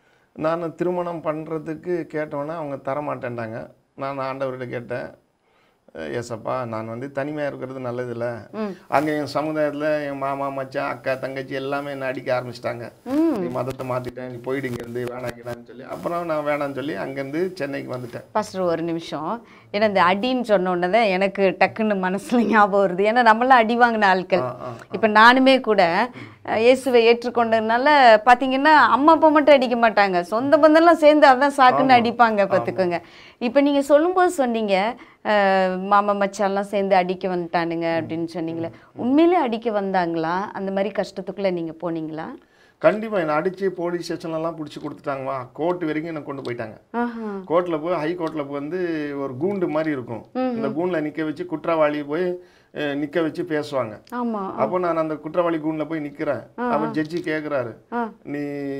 நான் திருமணம் பண்ணுறதுக்கு கேட்டோன்னே அவங்க தர மாட்டேன்டாங்க நான் ஆண்டவர்கிட்ட கேட்டேன் "அஹ் ஏசப்பா நான் வந்து தனிமையாக இருக்கிறது நல்லதில்ல அங்கே என் சமுதாயத்தில் என் மாமா மச்சான் அக்கா தங்கச்சி எல்லாமே என்னை அடிக்க ஆரம்பிச்சிட்டாங்க நீ மதத்தை மாற்றிட்டேன் நீ போயிடு இங்கேருந்து வேணாங்கடான்னு சொல்லி அப்புறம் நான் வேணான்னு சொல்லி அங்கேருந்து சென்னைக்கு வந்துட்டேன் பாஸ்டர் ஒரு நிமிஷம் ஏன்னா இந்த அடின்னு சொன்ன உடனே தான் எனக்கு டக்குன்னு மனசுல ஞாபகம் வருது ஏன்னா நம்மளாம் அடி வாங்கின ஆட்கள் ஆ, ஆ. இப்போ நானுமே கூட அஹ், இயேசுவை ஏற்றுக்கொண்டதுனால பார்த்தீங்கன்னா அம்மா அப்பா மட்டும் அடிக்க மாட்டாங்க சொந்த பந்தம்லாம் சேர்ந்து அதான் சாக்குன்னு அடிப்பாங்க பார்த்துக்கோங்க இப்போ நீங்கள் சொல்லும்போது சொன்னீங்க அஹ், மாமா மச்சான்லாம் சேர்ந்து அடிக்க வந்துட்டானுங்க அப்படின்னு சொன்னீங்களே உண்மையிலே அடிக்க வந்தாங்களா அந்த மாதிரி கஷ்டத்துக்குள்ளே நீங்கள் போனீங்களா கண்டிப்பாக என்னை அடித்து போலீஸ் ஸ்டேஷன்லலாம் பிடிச்சி கொடுத்துட்டாங்கம்மா கோர்ட் வரைக்கும் என்னை கொண்டு போயிட்டாங்க ஆஹா கோர்ட்டில் போய் ஹை கோர்ட்டில் போய் வந்து ஒரு கூண்டு மாதிரி இருக்கும் இந்த கூண்டில் நிற்க வச்சு குற்றவாளியை போய் நிற்க வச்சு பேசுவாங்க ஆமாம் அப்போ நான் அந்த குற்றவாளி கூண்டில் போய் நிற்கிறேன் அப்போ ஜட்ஜி கேட்குறாரு ஆ நீ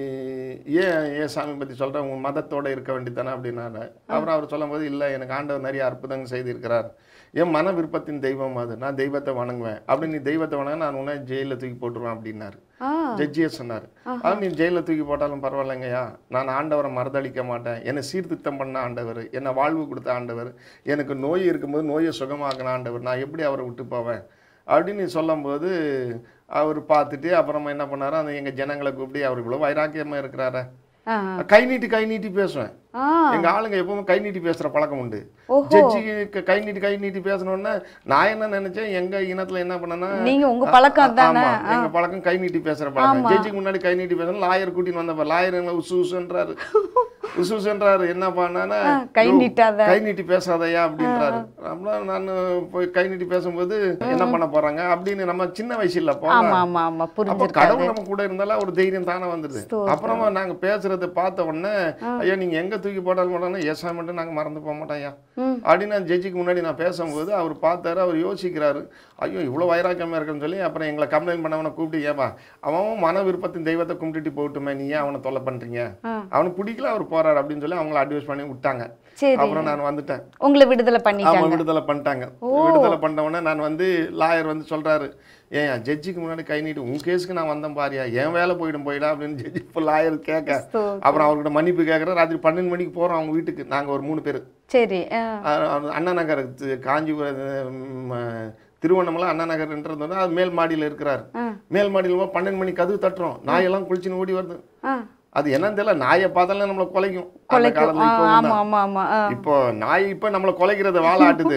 ஏன் ஏன் சாமி பற்றி சொல்கிற உன் மதத்தோட இருக்க வேண்டியதானே அப்படின்னாரு அப்புறம் அவர் சொல்லும்போது இல்லை எனக்கு ஆண்டவர் நிறைய அற்புதங்கள் செய்திருக்கிறார் என் மன விருப்பத்தின் தெய்வம் அது நான் தெய்வத்தை வணங்குவேன் அப்படி நீ தெய்வத்தை வணங்க நான் உன்னை ஜெயிலில் தூக்கி போட்டுருவேன் அப்படின்னாரு ஆ ஜட்ஜியே சொன்னார் அது நீ ஜெயிலில் தூக்கி போட்டாலும் பரவாயில்லைங்கய்யா நான் ஆண்டவரை மறுதளிக்க மாட்டேன் என்னை சீர்திருத்தம் பண்ண ஆண்டவர் என்னை வாழ்வு கொடுத்த ஆண்டவர் எனக்கு நோய் இருக்கும்போது நோயை சுகமாக்கின ஆண்டவர் நான் எப்படி அவரை விட்டு போவேன் அப்படின்னு சொல்லும்போது அவர் பார்த்துட்டு அப்புறமா என்ன பண்ணாரு அந்த எங்கள் ஜனங்களை கூப்பிட்டு அவர் இவ்வளோ வைராக்கியமாக இருக்கிறாரே ஆ கை நீட்டி கை நீட்டி பேசுவேன் ஆ எங்க ஆளுங்க எப்பவுமே கை நீட்டி பேசுற பழக்கம் உண்டு ஓஹோ. ஜட்ஜிக்கு கை நீட்டி கை நீட்டி பேசணும்னா நான் என்ன நினைச்சேன் எங்க இனத்துல என்ன பண்ணனா நீங்க உங்க பழக்கம் தானே ஆமா எங்க பழக்கம் கை நீட்டி பேசுற பழக்கம் ஜட்ஜிக்கு முன்னாடி கை நீட்டி பேசணும் லாயர் கூட்டின்னு வந்தப்ப லாயர் எங்களை உசு உசுன்றாரு உசு உசுன்றாரு என்ன பண்ணானா கை "யோ, நீட்டாத." கை நீட்டி பேசாதயா அப்படின்றாரு அப்புறம் நான் போய் கை நீட்டி பேசும்போது என்ன பண்ண போறாங்க அப்படின்னு நம்ம சின்ன வயசு இல்ல ஆமா போலாம் ஆமா ஆமா அப்போ புரிஞ்சிருக்காது கடவுள் நம்ம கூட இருந்தாலும் ஒரு தைரியம் தானே வந்துடுது அப்புறமா நாங்க பேசுறதை பார்த்த உடனே ஐயா நீங்க எங்க தூக்கி போட்டாலும் போட்டாலும் ஏசா மட்டும் நாங்க மறந்து போக மாட்டோம் ஐயா ம். அப்படின்னு நான் ஜட்ஜிக்கு முன்னாடி நான் பேசும்போது அவர் பார்த்தாரு அவர் யோசிக்கிறாரு ஐயோ இவ்வளோ வைராக்கியமா இருக்குன்னு சொல்லி அப்புறம் எங்களை கம்ப்ளைண்ட் பண்ணவனை கூப்பிட்டு ஏப்பா அவன் மன விருப்பத்தின் தெய்வத்தை கும்பிட்டுட்டு போகட்டுமே நீ ஏன் அவனை தொல்லை பண்றீங்க ஆ. அவனுக்கு பிடிக்கல அவர் போறாரு அப்படின்னு சொல்லி அவங்கள அட்வைஸ் பண்ணி விட்டாங்க சரி அப்புறம் நான் வந்துட்டேன் உங்களை விடுதலை ஆமா பண்ணிட்டாங்க விடுதலை பண்ணிட்டாங்க விடுதலை பண்ண உடனே நான் வந்து லாயர் வந்து சொல்றாரு ஏன் ஜட்ஜிக்கு முன்னாடி கை நீட்டு உன் கேஸுக்கு நான் வந்தேன் பாரியா என் வேலை போயிடும் போயிடா அப்படின்னு ஜட்ஜி இப்போ லாயர் கேட்க ஸ்தோத்திரம். அப்புறம் அவர்கிட்ட மன்னிப்பு கேட்குறேன் ராத்திரி பன்னெண்டு மணிக்கு போறோம் அவங்க வீட்டுக்கு நாங்க ஒரு மூணு பேர் சரி ஆ. அண்ணா நகர் தி- காஞ்சிபுரம் ம், திருவண்ணாமலை அண்ணா நகர்ன்றது வந்து அது மேல் மாடியில் இருக்கிறார் ஆ. மேல் மாடியில் போய் பன்னெண்டு மணிக்கு கதவு தட்டுறோம் நாயெல்லாம் குளிச்சுன்னு ஓடி வருது ஆ. அது என்னன்னு தெரியல நாயை பார்த்தாலே நம்மளை குலைக்கும் அந்த கொலைக்கும் காலத்துல ஆ, இப்போ ஆமா ஆமா ஆமா ஆ. இப்போ நாய் இப்போ நம்மளை குலைக்கிறத வாழ ஆட்டுது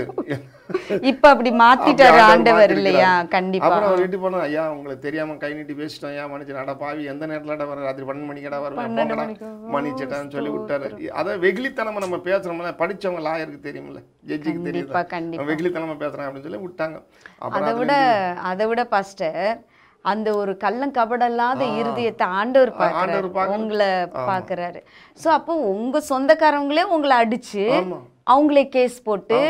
இப்ப அப்படி மாத்திட்டாரு அப்படி ஆண்டவர் ஆண்டவர் மாத்திருக்கிறார். இல்லையா கண்டிப்பா அப்புறம் அவர் வீட்டு போனோம் ஐயா உங்களுக்கு தெரியாம கை நீட்டி பேசிட்டோம் ஐயா மன்னிச்சு நட பாவி எந்த நேரத்துல வர ராத்திரி பன்னெண்டு மணிக்கடா வருவேன் போங்கடா மன்னிச்சிட்டான்னு சொல்லி விட்டாரு அதை வெகுளித்தனமா நம்ம பேசுறோம்ல படிச்சவங்க லாயருக்கு தெரியும்ல ஜட்ஜிக்கு தெரியுது கண்டிப்பா கண்டிப்பா வெகுளித்தனமா பேசுறேன் அப்படின்னு சொல்லி விட்டாங்க அப்புறம் அதை விட அதை விட பாஸ்டர் அந்த ஒரு கள்ளம் கபடல்லாத இருதயத்தை ஆண்டவர் பாக்குறாரு ஆண்டவர் பார்க்கறாரு. உங்களை பாக்குறாரு சோ அப்போ உங்க சொந்தக்காரங்களே உங்களை அடிச்சு ஆமா அவங்களே கேஸ் போட்டு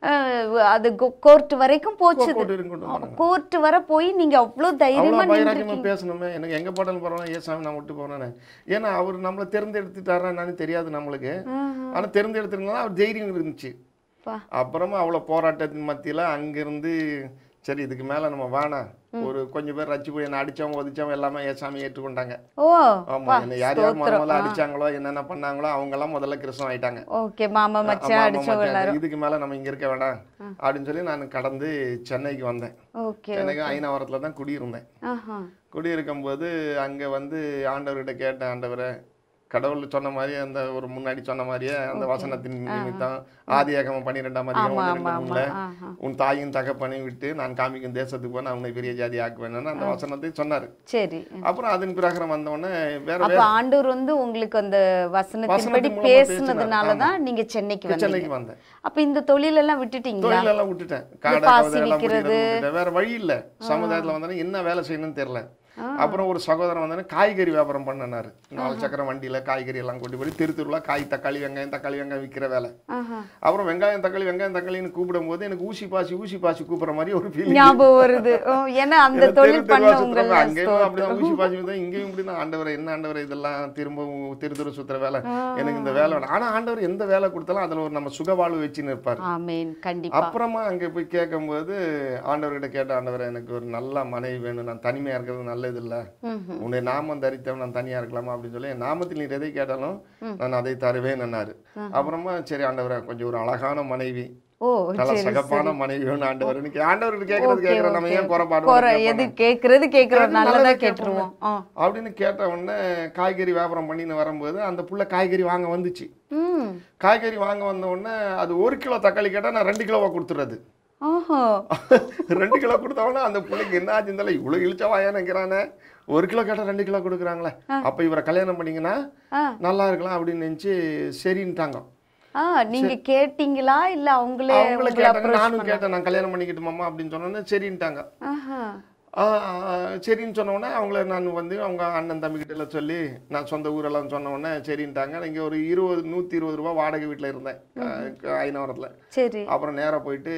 அஹ், அது கோர்ட் வரைக்கும் போச்சுது கோர்ட் வரைக்கும் கொண்டு வந்தாங்க. கோர்ட் வர போய் நீங்க அவ்வளவு தைரியமா அவ்வளோ பைராக்கியமா நின்றுருக்கீங்க பேசணுமே எனக்கு எங்க போட்டாலும் பரவாயில்ல ஏன் சாமி நான் விட்டு போறேன்னு ஏன்னா அவர் நம்மளை தேர்ந்தெடுத்துட்டாரா என்னன்னு தெரியாது நம்மளுக்கு ஆனா தேர்ந்தெடுத்திருந்தா அவர் தைரியம் இருந்துச்சு பா. அப்புறமா அவ்வளோ போராட்டத்தின் மத்தியில அங்கிருந்து சரி இதுக்கு மேல நம்ம வேணாம் ஒரு கொஞ்சம் பேர் ரச்சு போய் என்ன அடிச்சவங்க ஒதிச்சவங்க எல்லாமே ஏசாமி ஏற்றுக்கொண்டாங்க ஓ ஆமா என்ன யார் யார் முத முதல்ல அடிச்சாங்களோ என்னென்ன பண்ணாங்களோ அவங்க எல்லாம் முதல்ல கிறிஸ்தவம் ஆயிட்டாங்க ஓகே மாமா ஆமா, மச்சான் ஆமா, அடிச்சவங்க மச்சான். எல்லாரும் இதுக்கு மேல நம்ம இங்க இருக்க வேண்டாம் அப்படின்னு சொல்லி நான் கடந்து சென்னைக்கு வந்தேன் ஓகே சென்னைக்கு ஐநாவரத்துல தான் குடியிருந்தேன் ஆஹா குடியிருக்கும் போது அங்க வந்து ஆண்டவர்கிட்ட கேட்டேன் ஆண்டவரே கடவுள் சொன்ன மாதிரியே அந்த ஒரு முன்னாடி சொன்ன மாதிரியே அந்த வசனத்தின் நிமித்தம் ஆதியாகமம் பன்னிரெண்டாம் அதிகாரம் ஆமா ஒன்று ஆமா ரெண்டு ஆமா மூணுல ஆஹா உன் தாயும் தகப்பனையும் விட்டு நான் காமிக்கும் தேசத்துக்கு போன அவனை பெரிய ஜாதி ஆக்குவேன்னு அந்த வசனத்தை சொன்னாரு சரி அப்புறம் அதன் பிரகாரம் வந்தவொடனே வேற அப்ப ஆண்டவர் வந்து உங்களுக்கு அந்த வசனத்தின்படி வசனத்தின் மூலமா பேசுனதுனால பேசினார். தான் நீங்க சென்னைக்கு வந்தீங்க சென்னைக்கு வந்தேன் அப்ப இந்த தொழில் எல்லாம் விட்டுட்டீங்களா தொழிலெல்லாம் விட்டுட்டேன் காடை பாசி கவுதை எல்லாம் விக்கிறது. பிடிக்கிறது விட்டுட்டேன். வேற வழி இல்ல சமுதாயத்துல வந்தோடனே என்ன வேலை செய்யணும்னு தெரியல அப்புறம் ஒரு சகோதரன் வந்தோடனே காய்கறி வியாபாரம் பண்ணனாரு நாலு சக்கரம் வண்டியில காய்கறி எல்லாம் கொண்டு போய் தெரு தெருவுல காய் தக்காளி வெங்காயம் தக்காளி வெங்காயம் விற்கிற வேலை ஆஹா அப்புறம் வெங்காயம் தக்காளி வெங்காயம் தக்காளின்னு கூப்பிடும் போது எனக்கு ஊசி பாசி ஊசி பாசி கூப்பிடுற மாதிரி ஒரு ஃபீலிங் ஞாபகம் வருது ஓ, ஏன்னா அந்த தொழில் பண்ணவங்க அங்கேயும் அப்படிதான் ஊசி பாசி தான் இங்கேயும் இப்படிதான் ஆண்டவரை என்ன ஆண்டவரை இதெல்லாம் திரும்பவும் திரு திரு சுத்துற வேலை எனக்கு இந்த வேலை வேணும் ஆனா ஆண்டவர் எந்த வேலை கொடுத்தாலும் அதுல ஒரு நம்ம சுகவாழ்வு வச்சுன்னு இருப்பார் ஆமேன் கண்டிப்பா அப்புறமா அங்க போய் கேட்கும்போது ஆண்டவர்கிட்ட கேட்ட ஆண்டவரை எனக்கு ஒரு நல்ல மனைவி வேணும் நான் தனிமையா இருக்கிறது நல்லது இல்ல ம்ஹும். உன்னை நாமம் தரித்தவன் நான் தனியா இருக்கலாமா அப்படின்னு சொல்லி என் நாமத்தில் நீர் எதை கேட்டாலும் நான் அதை தருவேன் என்னாரு அப்புறமா சரி ஆண்டவரை கொஞ்சம் ஒரு அழகான மனைவி ஓ நல்ல சரி சகப்பான மனைவி வேணும் ஆண்டவர் இன்னைக்கு ஆண்டவர்கிட்ட கேட்கறது ஓகே கேட்கறோம் நம்ம ஓகே ஏன் குறைபாடு குறை எது கேக்குறது கேக்குறோம் கேட்கறது நல்லதா நல்லதா கேட்டுருவோம் ஆ. அப்படின்னு கேட்ட உடனே காய்கறி வியாபாரம் பண்ணின்னு வரும்போது அந்த புள்ள காய்கறி வாங்க வந்துச்சு ம் காய்கறி வாங்க வந்த உடனே அது ஒரு கிலோ தக்காளி கேட்டா நான் ரெண்டு கிலோவா கொடுத்துறது ஓஹோ ரெண்டு கிலோ கொடுத்தவொடனே அந்த பிள்ளைக்கு என்ன ஆச்சு இருந்தாலும் இவ்வளோ இழிச்சவாயா நினைக்கிறானே ஒரு கிலோ கேட்டால் ரெண்டு கிலோ கொடுக்குறாங்களே அப்போ இவரை கல்யாணம் பண்ணீங்கன்னா ஆ. நல்லா இருக்கலாம் அப்படின்னு நினச்சி சரின்ட்டாங்க ஆ நீங்க கேட்டீங்களா இல்ல அவங்களே அவங்கள உங்களை கேட்டாங்க approach நானும் பண்ண- கேட்டேன் நான் கல்யாணம் பண்ணிக்கிட்டுமாம்மா அப்படின்னு சொன்னோன்னே சரின்ட்டாங்க ஆஹா ஆ, ஆ, சரின்னு சொன்ன உடனே அவங்கள நான் வந்து அவங்க அண்ணன் தம்பிக்கிட்ட எல்லாம் சொல்லி நான் சொந்த ஊரெல்லாம் சொன்ன உடனே சரின்ட்டாங்க இங்கே ஒரு இருபது நூற்றி இருபது ரூபா வாடகை வீட்டில் இருந்தேன் ஐநவரத்தில் சரி அப்புறம் நேராக போயிட்டு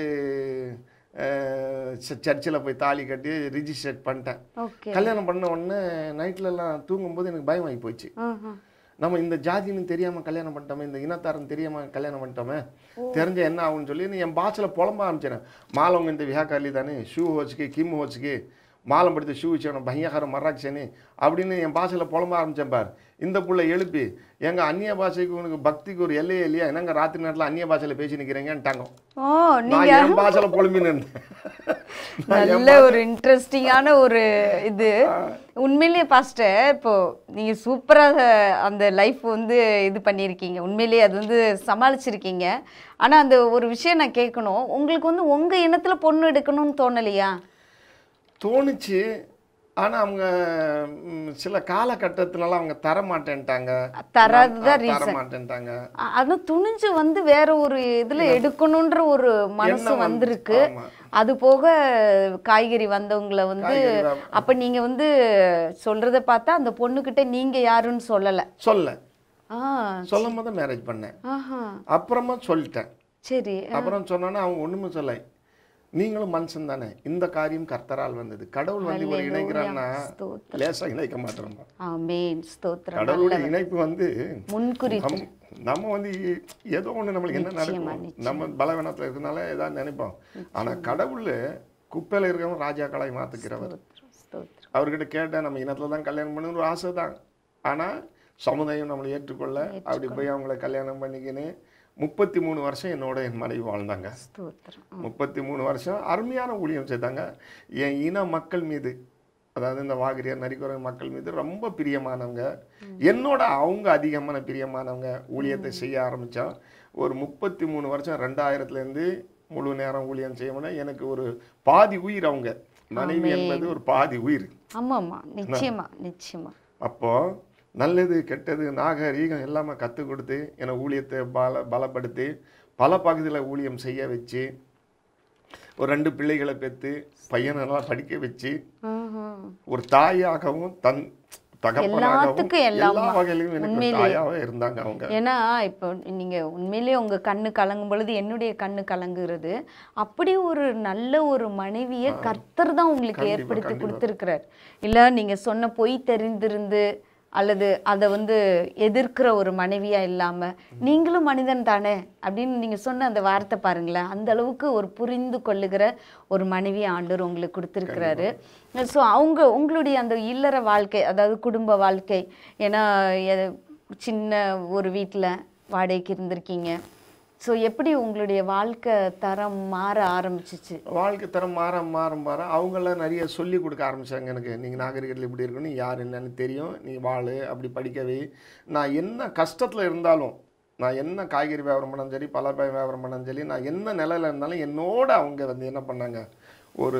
சர்ச்சில் போய் தாலி கட்டி ரிஜிஸ்டர் பண்ணிட்டேன் ஓகே கல்யாணம் பண்ண உடனே நைட்ல எல்லாம் தூங்கும்போது எனக்கு பயம் ஆகி போச்சு ஆஹா நம்ம இந்த ஜாதின்னு தெரியாம கல்யாணம் பண்ணிட்டோமே இந்த இனத்தாரன் தெரியாம கல்யாணம் பண்ணிட்டோமே தெரிஞ்ச என்ன ஆகும்னு சொல்லி நீ என் பாஷையில் புலம்ப ஆரம்பிச்சேன் மாலவங்க இந்த விஹாக்கார்லி தானே ஷூ ஹோச்சுக்கு கிம் ஹோச்சுக்கு மாலம் படுத்து ஷூ வச்சவன பையகாரம் மர்ராக்சேனி அப்படின்னு என் பாஷையில் புலம்ப ஆரம்பிச்சேன் பார் இந்த புள்ள எழுப்பி எங்க அந்நிய பாஷைக்கு உனக்கு பக்திக்கு ஒரு எல்லையே இல்லையா என்னங்க ராத்திரி நேரத்தில் அந்நிய பாஷையில் பேசி நிற்கிறீங்கன்ட்டாங்க ஓ நான் நீங்க என் பாஷையில் புலம்பின்னு இருந்தேன் நான் என் நல்ல ஒரு இன்ட்ரெஸ்டிங்கான ஒரு இது உண்மையிலேயே பாஸ்டர் இப்போ நீங்க சூப்பரா அந்த லைஃப் வந்து இது பண்ணியிருக்கீங்க உண்மையிலேயே அது வந்து சமாளிச்சிருக்கீங்க ஆனா அந்த ஒரு விஷயம் நான் கேட்கணும் உங்களுக்கு வந்து உங்க இனத்துல பொண்ணு எடுக்கணும்னு தோணலையா தோணுச்சு ஆனா அவங்க ம், சில காலகட்டத்தினால அவங்க தர மாட்டேன்ட்டாங்க தராததான் தர reason. மாட்டேன்ட்டாங்க அ- அது துணிஞ்சு வந்து வேற ஒரு இதுல எடுக்கணுன்ற ஒரு மனசு எண்ணம் வந்து- வந்திருக்கு ஆமா. அது போக காய்கறி வந்தவங்கள வந்து காய்கறி வியாபாரம். அப்ப நீங்க வந்து சொல்றத பார்த்தா அந்த பொண்ணுகிட்ட நீங்க யாருன்னு சொல்லல சொல்ல ஆ சொல்லும் போது மேரேஜ் பண்ணேன் ஆஹா அப்புறமா சொல்லிட்டேன் சரி அப்புறம் சொன்னோன்னா அவங்க ஒண்ணுமே சொல்ல நீங்களும் மனுஷன் தானே இந்த காரியம் கர்த்தரால் வந்தது கடவுள் வந்து ஒரு இணைக்கிறான்னா ஸ்தோத்திரம். லேசா இணைக்க மாட்டோம் ஆமேன் ஸ்தோத்திரம் கடவுளுடைய இணைப்பு வந்து முன்குறித்து நம்- நம்ம வந்து ஏதோ ஒண்ணு நம்மளுக்கு என்ன நடக்கும் நம்ம பலவீனத்துல இருக்கனால ஏதாவது நினைப்போம் ஆனா கடவுள் குப்பையில இருக்கிறவன் ராஜாக்களாய் மாத்துக்கிறவர் ஸ்தோத்திரம், ஸ்தோத்திரம் அவர்கிட்ட கேட்டேன் நம்ம இனத்துல தான் கல்யாணம் பண்ணணும் ஒரு ஆசை தான் ஆனா சமுதாயம் நம்மளை ஏற்றுக்கொள்ள அப்படி போய் அவங்கள கல்யாணம் பண்ணிக்கின்னு முப்பத்தி மூணு வருஷம் என்னோட என் மனைவி வாழ்ந்தாங்க ஸ்தோத்திரம் முப்பத்தி மூணு வருஷம் அருமையான ஊழியம் செய்தாங்க என் இன மக்கள் மீது அதாவது இந்த வாகிரியார் நரிக்குறை மக்கள் மீது ரொம்ப பிரியமானவங்க என்னோட அவங்க அதிகமான பிரியமானவங்க ஊழியத்தை செய்ய ஆரம்பித்தோம் ஒரு முப்பத்தி மூணு வருஷம் ரெண்டாயிரத்துலேருந்து முழு நேரம் ஊழியம் செய்யணும்னா எனக்கு ஒரு பாதி உயிர் அவங்க மனைவி என்பது ஒரு பாதி உயிர் ஆமாம்மா நிச்சயமா நிச்சயமா அப்போ நல்லது கெட்டது நாகரீகம் எல்லாமே கற்றுக் கொடுத்து என்னை ஊழியத்தை பல பலப்படுத்தி பல பகுதியில் ஊழியம் செய்ய வச்சு ஒரு ரெண்டு பிள்ளைகளை பெற்று பையனை நல்லா படிக்க வச்சு ஆஹா. ஒரு தாயாகவும் தன் தகப்பனாகவும் எல்லாத்துக்கும் எல்லா எல்லாமா. வகையிலும் எனக்கு உண்மையிலே. தாயாவே இருந்தாங்க அவங்க ஏன்னா இப்போ நீங்க உண்மையிலேயே உங்க கண்ணு கலங்கும் பொழுது என்னுடைய கண்ணு கலங்குறது அப்படி ஒரு நல்ல ஒரு மனைவியை கர்த்தர் தான் உங்களுக்கு கண்டிப்பா, ஏற்படுத்தி கண்டிப்பா. கொடுத்துருக்கிறார் இல்ல நீங்க சொன்ன பொய் தெரிந்திருந்து அல்லது அதை வந்து எதிர்க்கிற ஒரு மனைவியா இல்லாம நீங்களும் மனிதன் தானே அப்படின்னு நீங்க சொன்ன அந்த வார்த்தை பாருங்களேன் அந்த அளவுக்கு ஒரு புரிந்து கொள்ளுகிற ஒரு மனைவி ஆண்டவர் உங்களுக்கு கொடுத்துருக்கிறாரு ஸோ அவங்க உங்களுடைய அந்த இல்லற வாழ்க்கை அதாவது குடும்ப வாழ்க்கை ஏன்னா எ- சின்ன ஒரு வீட்டில் வாடகைக்கு இருந்திருக்கீங்க ஸோ எப்படி உங்களுடைய வாழ்க்கை தரம் மாற ஆரம்பிச்சிச்சு வாழ்க்கை தரம் மாற மாற மாற அவங்களாம் நிறைய சொல்லி கொடுக்க ஆரம்பிச்சாங்க எனக்கு நீங்கள் நாகரிகத்தில் இப்படி இருக்கணும் நீ யார் என்னன்னு தெரியும் நீ வாழு அப்படி படிக்கவே நான் என்ன கஷ்டத்தில் இருந்தாலும் நான் என்ன காய்கறி வியாபாரம் பண்ணாலும் சரி பலப்பாய் வியாபாரம் பண்ணாலும் சரி நான் என்ன நிலையில இருந்தாலும் என்னோட அவங்க வந்து என்ன பண்ணாங்க ஒரு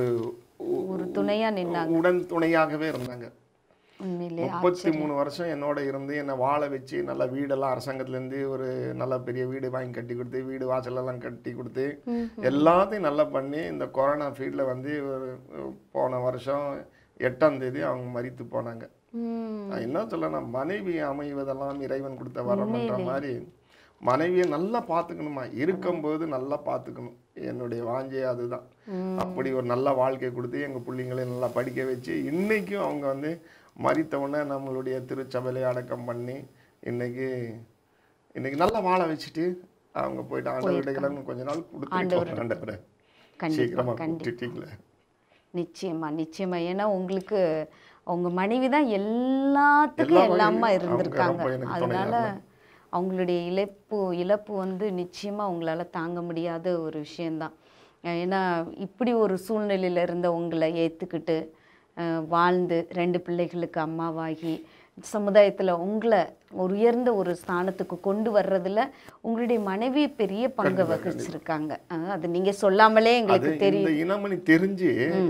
ஒரு துணையா நின்னாங்க உடன் துணையாகவே இருந்தாங்க உண்மையிலே முப்பத்தி மூணு வருஷம் என்னோட இருந்து என்னை வாழ வச்சு நல்ல வீடெல்லாம் அரசாங்கத்துலேருந்து ஒரு நல்ல பெரிய வீடு வாங்கி கட்டி கொடுத்து வீடு வாசலெல்லாம் கட்டி கொடுத்து எல்லாத்தையும் நல்லா பண்ணி இந்த கொரோனா ஃபீல்டில் வந்து ஒரு போன வருஷம் எட்டாம் தேதி அவங்க மரித்து போனாங்க ம் நான் என்ன சொல்லனா மனைவி அமைவதெல்லாம் இறைவன் கொடுத்த வரம்ன்ற மாதிரி மனைவியை நல்லா பார்த்துக்கணுமா இருக்கும்போது நல்லா பார்த்துக்கணும் என்னுடைய வாஞ்சே அதுதான் அப்படி ஒரு நல்ல வாழ்க்கை கொடுத்து எங்கள் பிள்ளைங்களையும் நல்லா படிக்க வச்சு இன்னைக்கும் அவங்க வந்து மரித்த உடனே நம்மளுடைய திருச்சபையிலே அடக்கம் பண்ணி இன்னைக்கு இன்னைக்கு நல்லா வாழ வச்சுட்டு அவங்க போயிட்டு ஆண்டவர்கிட்ட கொஞ்ச நாள் கொடுத்து ஆண்டவரை கண்டிப்பா சீக்கிரமா கண்டிப்பா கூட்டிட்டீங்களே நிச்சயமா நிச்சயமா ஏன்னா உங்களுக்கு உங்க மனைவி தான் எல்லாத்துக்கும் எல்லா எல்லாமா வகையிலும் இருந்திருக்காங்க அவங்க ரொம்ப எனக்கு துணையா அதனால அவங்களுடைய இழப்பு இழப்பு வந்து நிச்சயமா உங்களால தாங்க முடியாத ஒரு விஷயம்தான் அஹ் ஏன்னா இப்படி ஒரு சூழ்நிலையில இருந்த உங்களை ஏத்துக்கிட்டு அஹ் வாழ்ந்து ரெண்டு பிள்ளைகளுக்கு அம்மாவாகி சமுதாயத்துல உங்களை ஒரு உயர்ந்த ஒரு ஸ்தானத்துக்கு கொண்டு வர்றதுல உங்களுடைய மனைவி பெரிய பங்கு வகிச்சிருக்காங்க அஹ் அது நீங்க சொல்லாமலே அது எங்களுக்கு தெரியும் இந்த இனமணி தெரிஞ்சு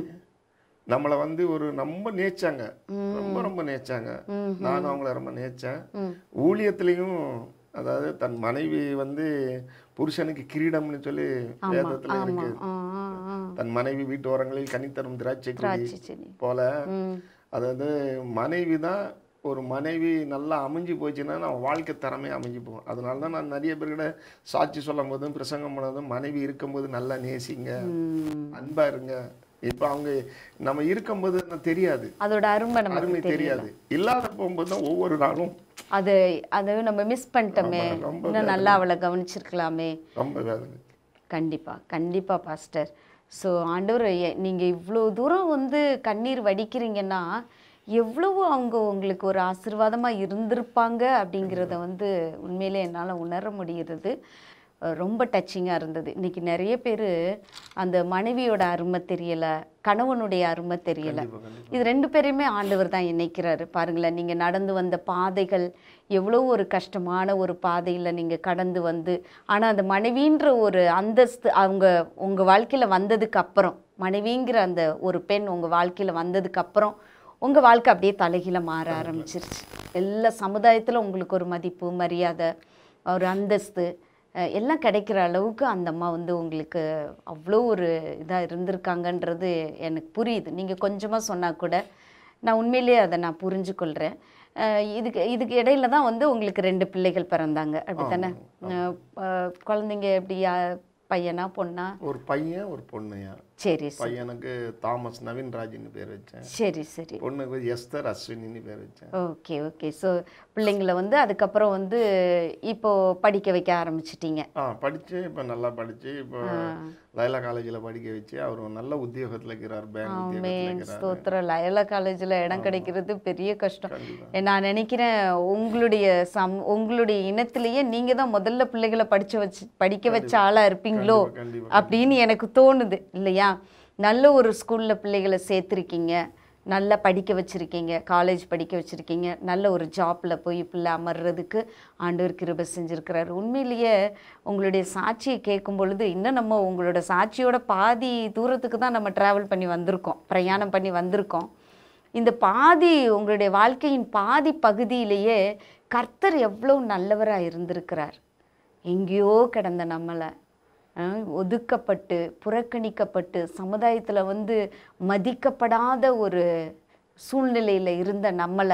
நம்மளை வந்து ஒரு ரொம்ப நேச்சாங்க ரொம்ப ரொம்ப நேச்சாங்க நானும் அவங்கள ரொம்ப நேச்சேன் ஊழியத்திலையும் அதாவது தன் மனைவி வந்து புருஷனுக்கு கிரீடம்னு சொல்லி வேதத்துல இருக்கு ஆ, ஆ, ஆ. தன் மனைவி வீட்டு ஓரங்களில் கனித்தரும் திராட்சை கொடி திராட்சை செடி போல ம். அதாவது மனைவி தான் ஒரு மனைவி நல்லா அமைஞ்சு போச்சுன்னா நம்ம வாழ்க்கை தரமே அமைஞ்சு போகும் அதனால தான் நான் நிறைய பேர்கிட்ட சாட்சி சொல்லும் போதும் பிரசங்கம் பண்ணதும் மனைவி இருக்கும்போது நல்லா நேசிங்க ம். அன்பா இருங்க இப்போ அவங்க நம்ம இருக்கும்போது நான் தெரியாது அதோட அருமை நமக்கு அருமை தெரியாது இல்லாத போகும்போது தான் ஒவ்வொரு நாளும் அது அதை நம்ம மிஸ் பண்ணிட்டோமே ஆமா, ரொம்ப இன்னும் நல்லா அவளை கவனிச்சிருக்கலாமே ரொம்ப வேதனை கண்டிப்பா கண்டிப்பா பாஸ்டர் ஸோ ஆண்டவர் எ- நீங்க இவ்வளோ தூரம் வந்து கண்ணீர் வடிக்கிறீங்கன்னா எவ்வளவு அவங்க உங்களுக்கு ஒரு ஆசீர்வாதமா இருந்திருப்பாங்க அப்படிங்கிறத வந்து உண்மையிலே என்னால் உணர முடிகிறது அஹ் ரொம்ப டச்சிங்காக இருந்தது இன்னைக்கு நிறைய பேர் அந்த மனைவியோட அருமை தெரியல கணவனுடைய அருமை தெரியல கண்டிப்பா, கண்டிப்பா. இது ரெண்டு பேரையுமே ஆண்டவர் தான் இணைக்கிறாரு பாருங்களேன் நீங்க நடந்து வந்த பாதைகள் எவ்வளோ ஒரு கஷ்டமான ஒரு பாதையில நீங்க கடந்து வந்து ஆனா அந்த மனைவின்ற ஒரு அந்தஸ்து அவங்க உங்க வாழ்க்கையில வந்ததுக்கு அப்புறம் மனைவிங்கிற அந்த ஒரு பெண் உங்க வாழ்க்கையில வந்ததுக்கு அப்புறம் உங்க வாழ்க்கை அப்படியே தலைகீழ மாற ஆரம்பிச்சிருச்சு எல்லா சமுதாயத்துல உங்களுக்கு ஒரு மதிப்பு மரியாதை ஒரு அந்தஸ்து அஹ் எல்லாம் கிடைக்கிற அளவுக்கு அந்த அம்மா வந்து உங்களுக்கு அவ்வளோ ஒரு இதாக இருந்திருக்காங்கன்றது எனக்கு புரியுது நீங்கள் கொஞ்சமாக சொன்னால் கூட நான் உண்மையிலேயே அதை நான் புரிஞ்சுக்கொள்கிறேன் இதுக்கு இதுக்கு இடையில தான் வந்து உங்களுக்கு ரெண்டு பிள்ளைகள் பிறந்தாங்க அப்படித்தானே அஹ் அஹ் குழந்தைங்க எப்படியா பையனா பொண்ணா ஒரு பையன் ஒரு பொண்ணுயா சரி சரி பையனுக்கு தாமஸ் நவீன்ராஜ்னு பேர் வச்சேன் சரி சரி பொண்ணுக்கு எஸ்தர் அஸ்வினின்னு பேர் வச்சேன் ஓகே ஓகே ஸோ பிள்ளைங்களை வந்து அதுக்கப்புறம் வந்து இப்போ படிக்க வைக்க ஆரம்பிச்சிட்டீங்க ஆ படிச்சு இப்போ நல்லா படிச்சு இப்போ லைலா காலேஜில் படிக்க வச்சு அவர் ஒரு நல்ல உத்தியோகத்தில் இருக்கிறார் பேங்க் உத்தியோகத்தில் ஆமென் இருக்கிறார் ஸ்தோத்திரம் லயலா காலேஜில் இடம் கிடைக்கிறது பெரிய கஷ்டம் கண்டிப்பா. நான் நினைக்கிறேன் உங்களுடைய சம் உங்களுடைய இனத்திலேயே நீங்க தான் முதல்ல பிள்ளைகளை படிச்சு வச்சு படிக்க வச்ச ஆளா இருப்பீங்களோ கண்டிப்பா, கண்டிப்பா. அப்படின்னு எனக்கு தோணுது இல்லையா நல்ல ஒரு ஸ்கூல்ல பிள்ளைகளை சேர்த்துருக்கீங்க நல்லா படிக்க வச்சிருக்கீங்க காலேஜ் படிக்க வச்சிருக்கீங்க நல்ல ஒரு ஜாப்ல போய் பிள்ளை அமர்றதுக்கு ஆண்டவர் கிருபை செஞ்சிருக்கிறாரு உண்மையிலேயே உங்களுடைய சாட்சியை கேட்கும் பொழுது இன்னும் நம்ம உங்களோட சாட்சியோட பாதி தூரத்துக்கு தான் நம்ம டிராவல் பண்ணி வந்திருக்கோம் பிரயாணம் பண்ணி வந்திருக்கோம் இந்த பாதி உங்களுடைய வாழ்க்கையின் பாதி பகுதியிலேயே கர்த்தர் எவ்வளோ நல்லவராக இருந்திருக்கிறார் எங்கேயோ கிடந்த நம்மளை அஹ், ஒதுக்கப்பட்டு புறக்கணிக்கப்பட்டு சமுதாயத்தில் வந்து மதிக்கப்படாத ஒரு சூழ்நிலையில் இருந்த நம்மளை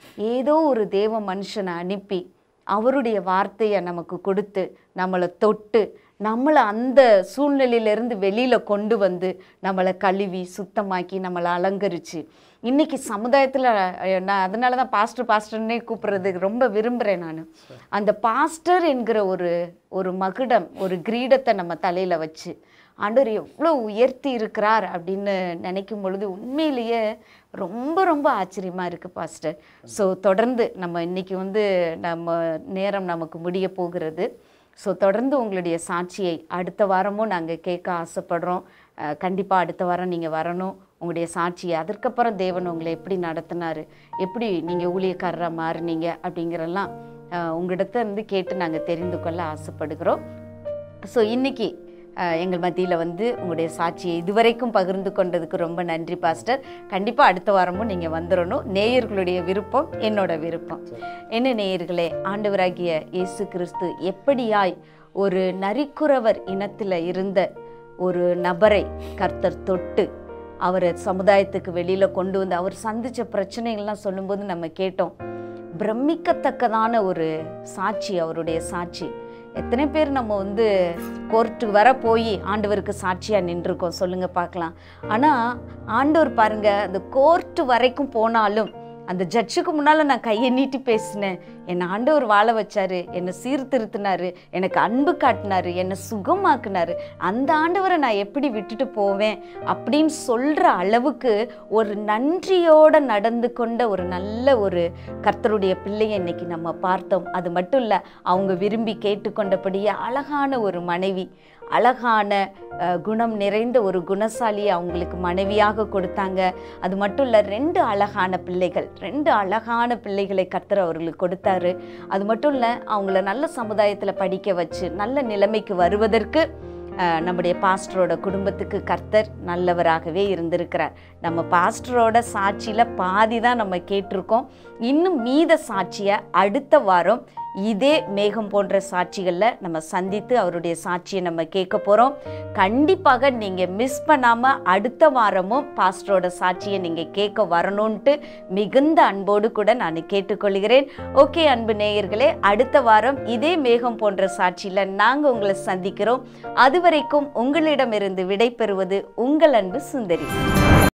ஏதோ ஒரு தேவ மனுஷனை அனுப்பி அவருடைய வார்த்தையை நமக்கு கொடுத்து நம்மளை தொட்டு நம்மளை அந்த சூழ்நிலையிலேருந்து வெளியில் கொண்டு வந்து நம்மளை கழுவி சுத்தமாக்கி நம்மளை அலங்கரித்து இன்னைக்கு சமுதாயத்தில் நான் அதனால தான் பாஸ்டர் பாஸ்டர்னே கூப்பிட்றதுக்கு ரொம்ப விரும்புகிறேன் நான் அந்த பாஸ்டர் என்கிற ஒரு ஒரு மகுடம் ஒரு கிரீடத்தை நம்ம தலையில் வச்சு ஆண்டவர் எவ்வளோ உயர்த்தி இருக்கிறார் அப்படின்னு நினைக்கும் பொழுது உண்மையிலேயே ரொம்ப ரொம்ப ஆச்சரியமாக இருக்குது பாஸ்டர் ஸோ தொடர்ந்து நம்ம இன்னைக்கு வந்து நம்ம நேரம் நமக்கு முடிய போகிறது ஸோ தொடர்ந்து உங்களுடைய சாட்சியை அடுத்த வாரமும் நாங்கள் கேட்க ஆசைப்படுறோம் கண்டிப்பாக அடுத்த வாரம் நீங்கள் வரணும் உங்களுடைய சாட்சியை அதற்கப்புறம் தேவன் உங்களை எப்படி நடத்தினார் எப்படி நீங்கள் ஊழியக்காரராக மாறுனீங்க அப்படிங்கிறெல்லாம் அஹ், உங்களிடத்த இருந்து கேட்டு நாங்கள் தெரிந்து கொள்ள ஆசைப்படுகிறோம் ஸோ இன்னைக்கு அஹ், எங்கள் மத்தியில் வந்து உங்களுடைய சாட்சியை இதுவரைக்கும் பகிர்ந்து கொண்டதுக்கு ரொம்ப நன்றி பாஸ்டர் கண்டிப்பாக அடுத்த வாரமும் நீங்கள் வந்துடணும் நேயர்களுடைய விருப்பம் என்னோட விருப்பம் என்ன நேயர்களே ஆண்டவராகிய இயேசு கிறிஸ்து எப்படியாய் ஒரு நரிக்குறவர் இனத்தில் இருந்த ஒரு நபரை கர்த்தர் தொட்டு அவரை சமுதாயத்துக்கு வெளியில் கொண்டு வந்து அவர் சந்தித்த பிரச்சனைகள்லாம் சொல்லும்போது நம்ம கேட்டோம் பிரமிக்கத்தக்கதான ஒரு சாட்சி அவருடைய சாட்சி எத்தனை பேர் நம்ம வந்து கோர்ட்டுக்கு வர போய் ஆண்டவருக்கு சாட்சியாக நின்றுருக்கோம் சொல்லுங்க பார்க்கலாம் ஆனால் ஆண்டவர் பாருங்க அந்த கோர்ட்டு வரைக்கும் போனாலும் அந்த ஜட்ஜுக்கு முன்னால் நான் கையை நீட்டி பேசினேன் என்னை ஆண்டவர் வாழ வச்சாரு என்னை சீர்திருத்தினாரு எனக்கு அன்பு காட்டினாரு என்னை சுகமாக்குனாரு அந்த ஆண்டவரை நான் எப்படி விட்டுட்டு போவேன் அப்படின்னு சொல்கிற அளவுக்கு ஒரு நன்றியோட நடந்து கொண்ட ஒரு நல்ல ஒரு கர்த்தருடைய பிள்ளையை இன்னைக்கு நம்ம பார்த்தோம் அது மட்டும் இல்லை அவங்க விரும்பி கேட்டுக்கொண்டபடியே அழகான ஒரு மனைவி அழகான அஹ், குணம் நிறைந்த ஒரு குணசாலியை அவங்களுக்கு மனைவியாக கொடுத்தாங்க அது மட்டும் இல்லை ரெண்டு அழகான பிள்ளைகள் ரெண்டு அழகான பிள்ளைகளை கர்த்தர் அவர்களுக்கு கொடுத்தாரு அது மட்டும் இல்லை அவங்கள நல்ல சமுதாயத்தில் படிக்க வச்சு நல்ல நிலைமைக்கு வருவதற்கு அஹ், நம்முடைய பாஸ்டரோட குடும்பத்துக்கு கர்த்தர் நல்லவராகவே இருந்திருக்கிறார் நம்ம பாஸ்டரோட சாட்சியில் பாதி தான் நம்ம கேட்டிருக்கோம் இன்னும் மீத சாட்சியை அடுத்த வாரம் இதே மேகம் போன்ற சாட்சிகளில் நம்ம சந்தித்து அவருடைய சாட்சியை நம்ம கேட்க போகிறோம் கண்டிப்பாக நீங்கள் மிஸ் பண்ணாமல் அடுத்த வாரமும் பாஸ்டரோட சாட்சியை நீங்கள் கேட்க வரணுன்ட்டு மிகுந்த அன்போடு கூட நான் கேட்டுக்கொள்கிறேன் ஓகே அன்பு நேயர்களே அடுத்த வாரம் இதே மேகம் போன்ற சாட்சியில் நாங்கள் உங்களை சந்திக்கிறோம் அதுவரைக்கும் உங்களிடமிருந்து விடை பெறுவது உங்கள் அன்பு சுந்தரி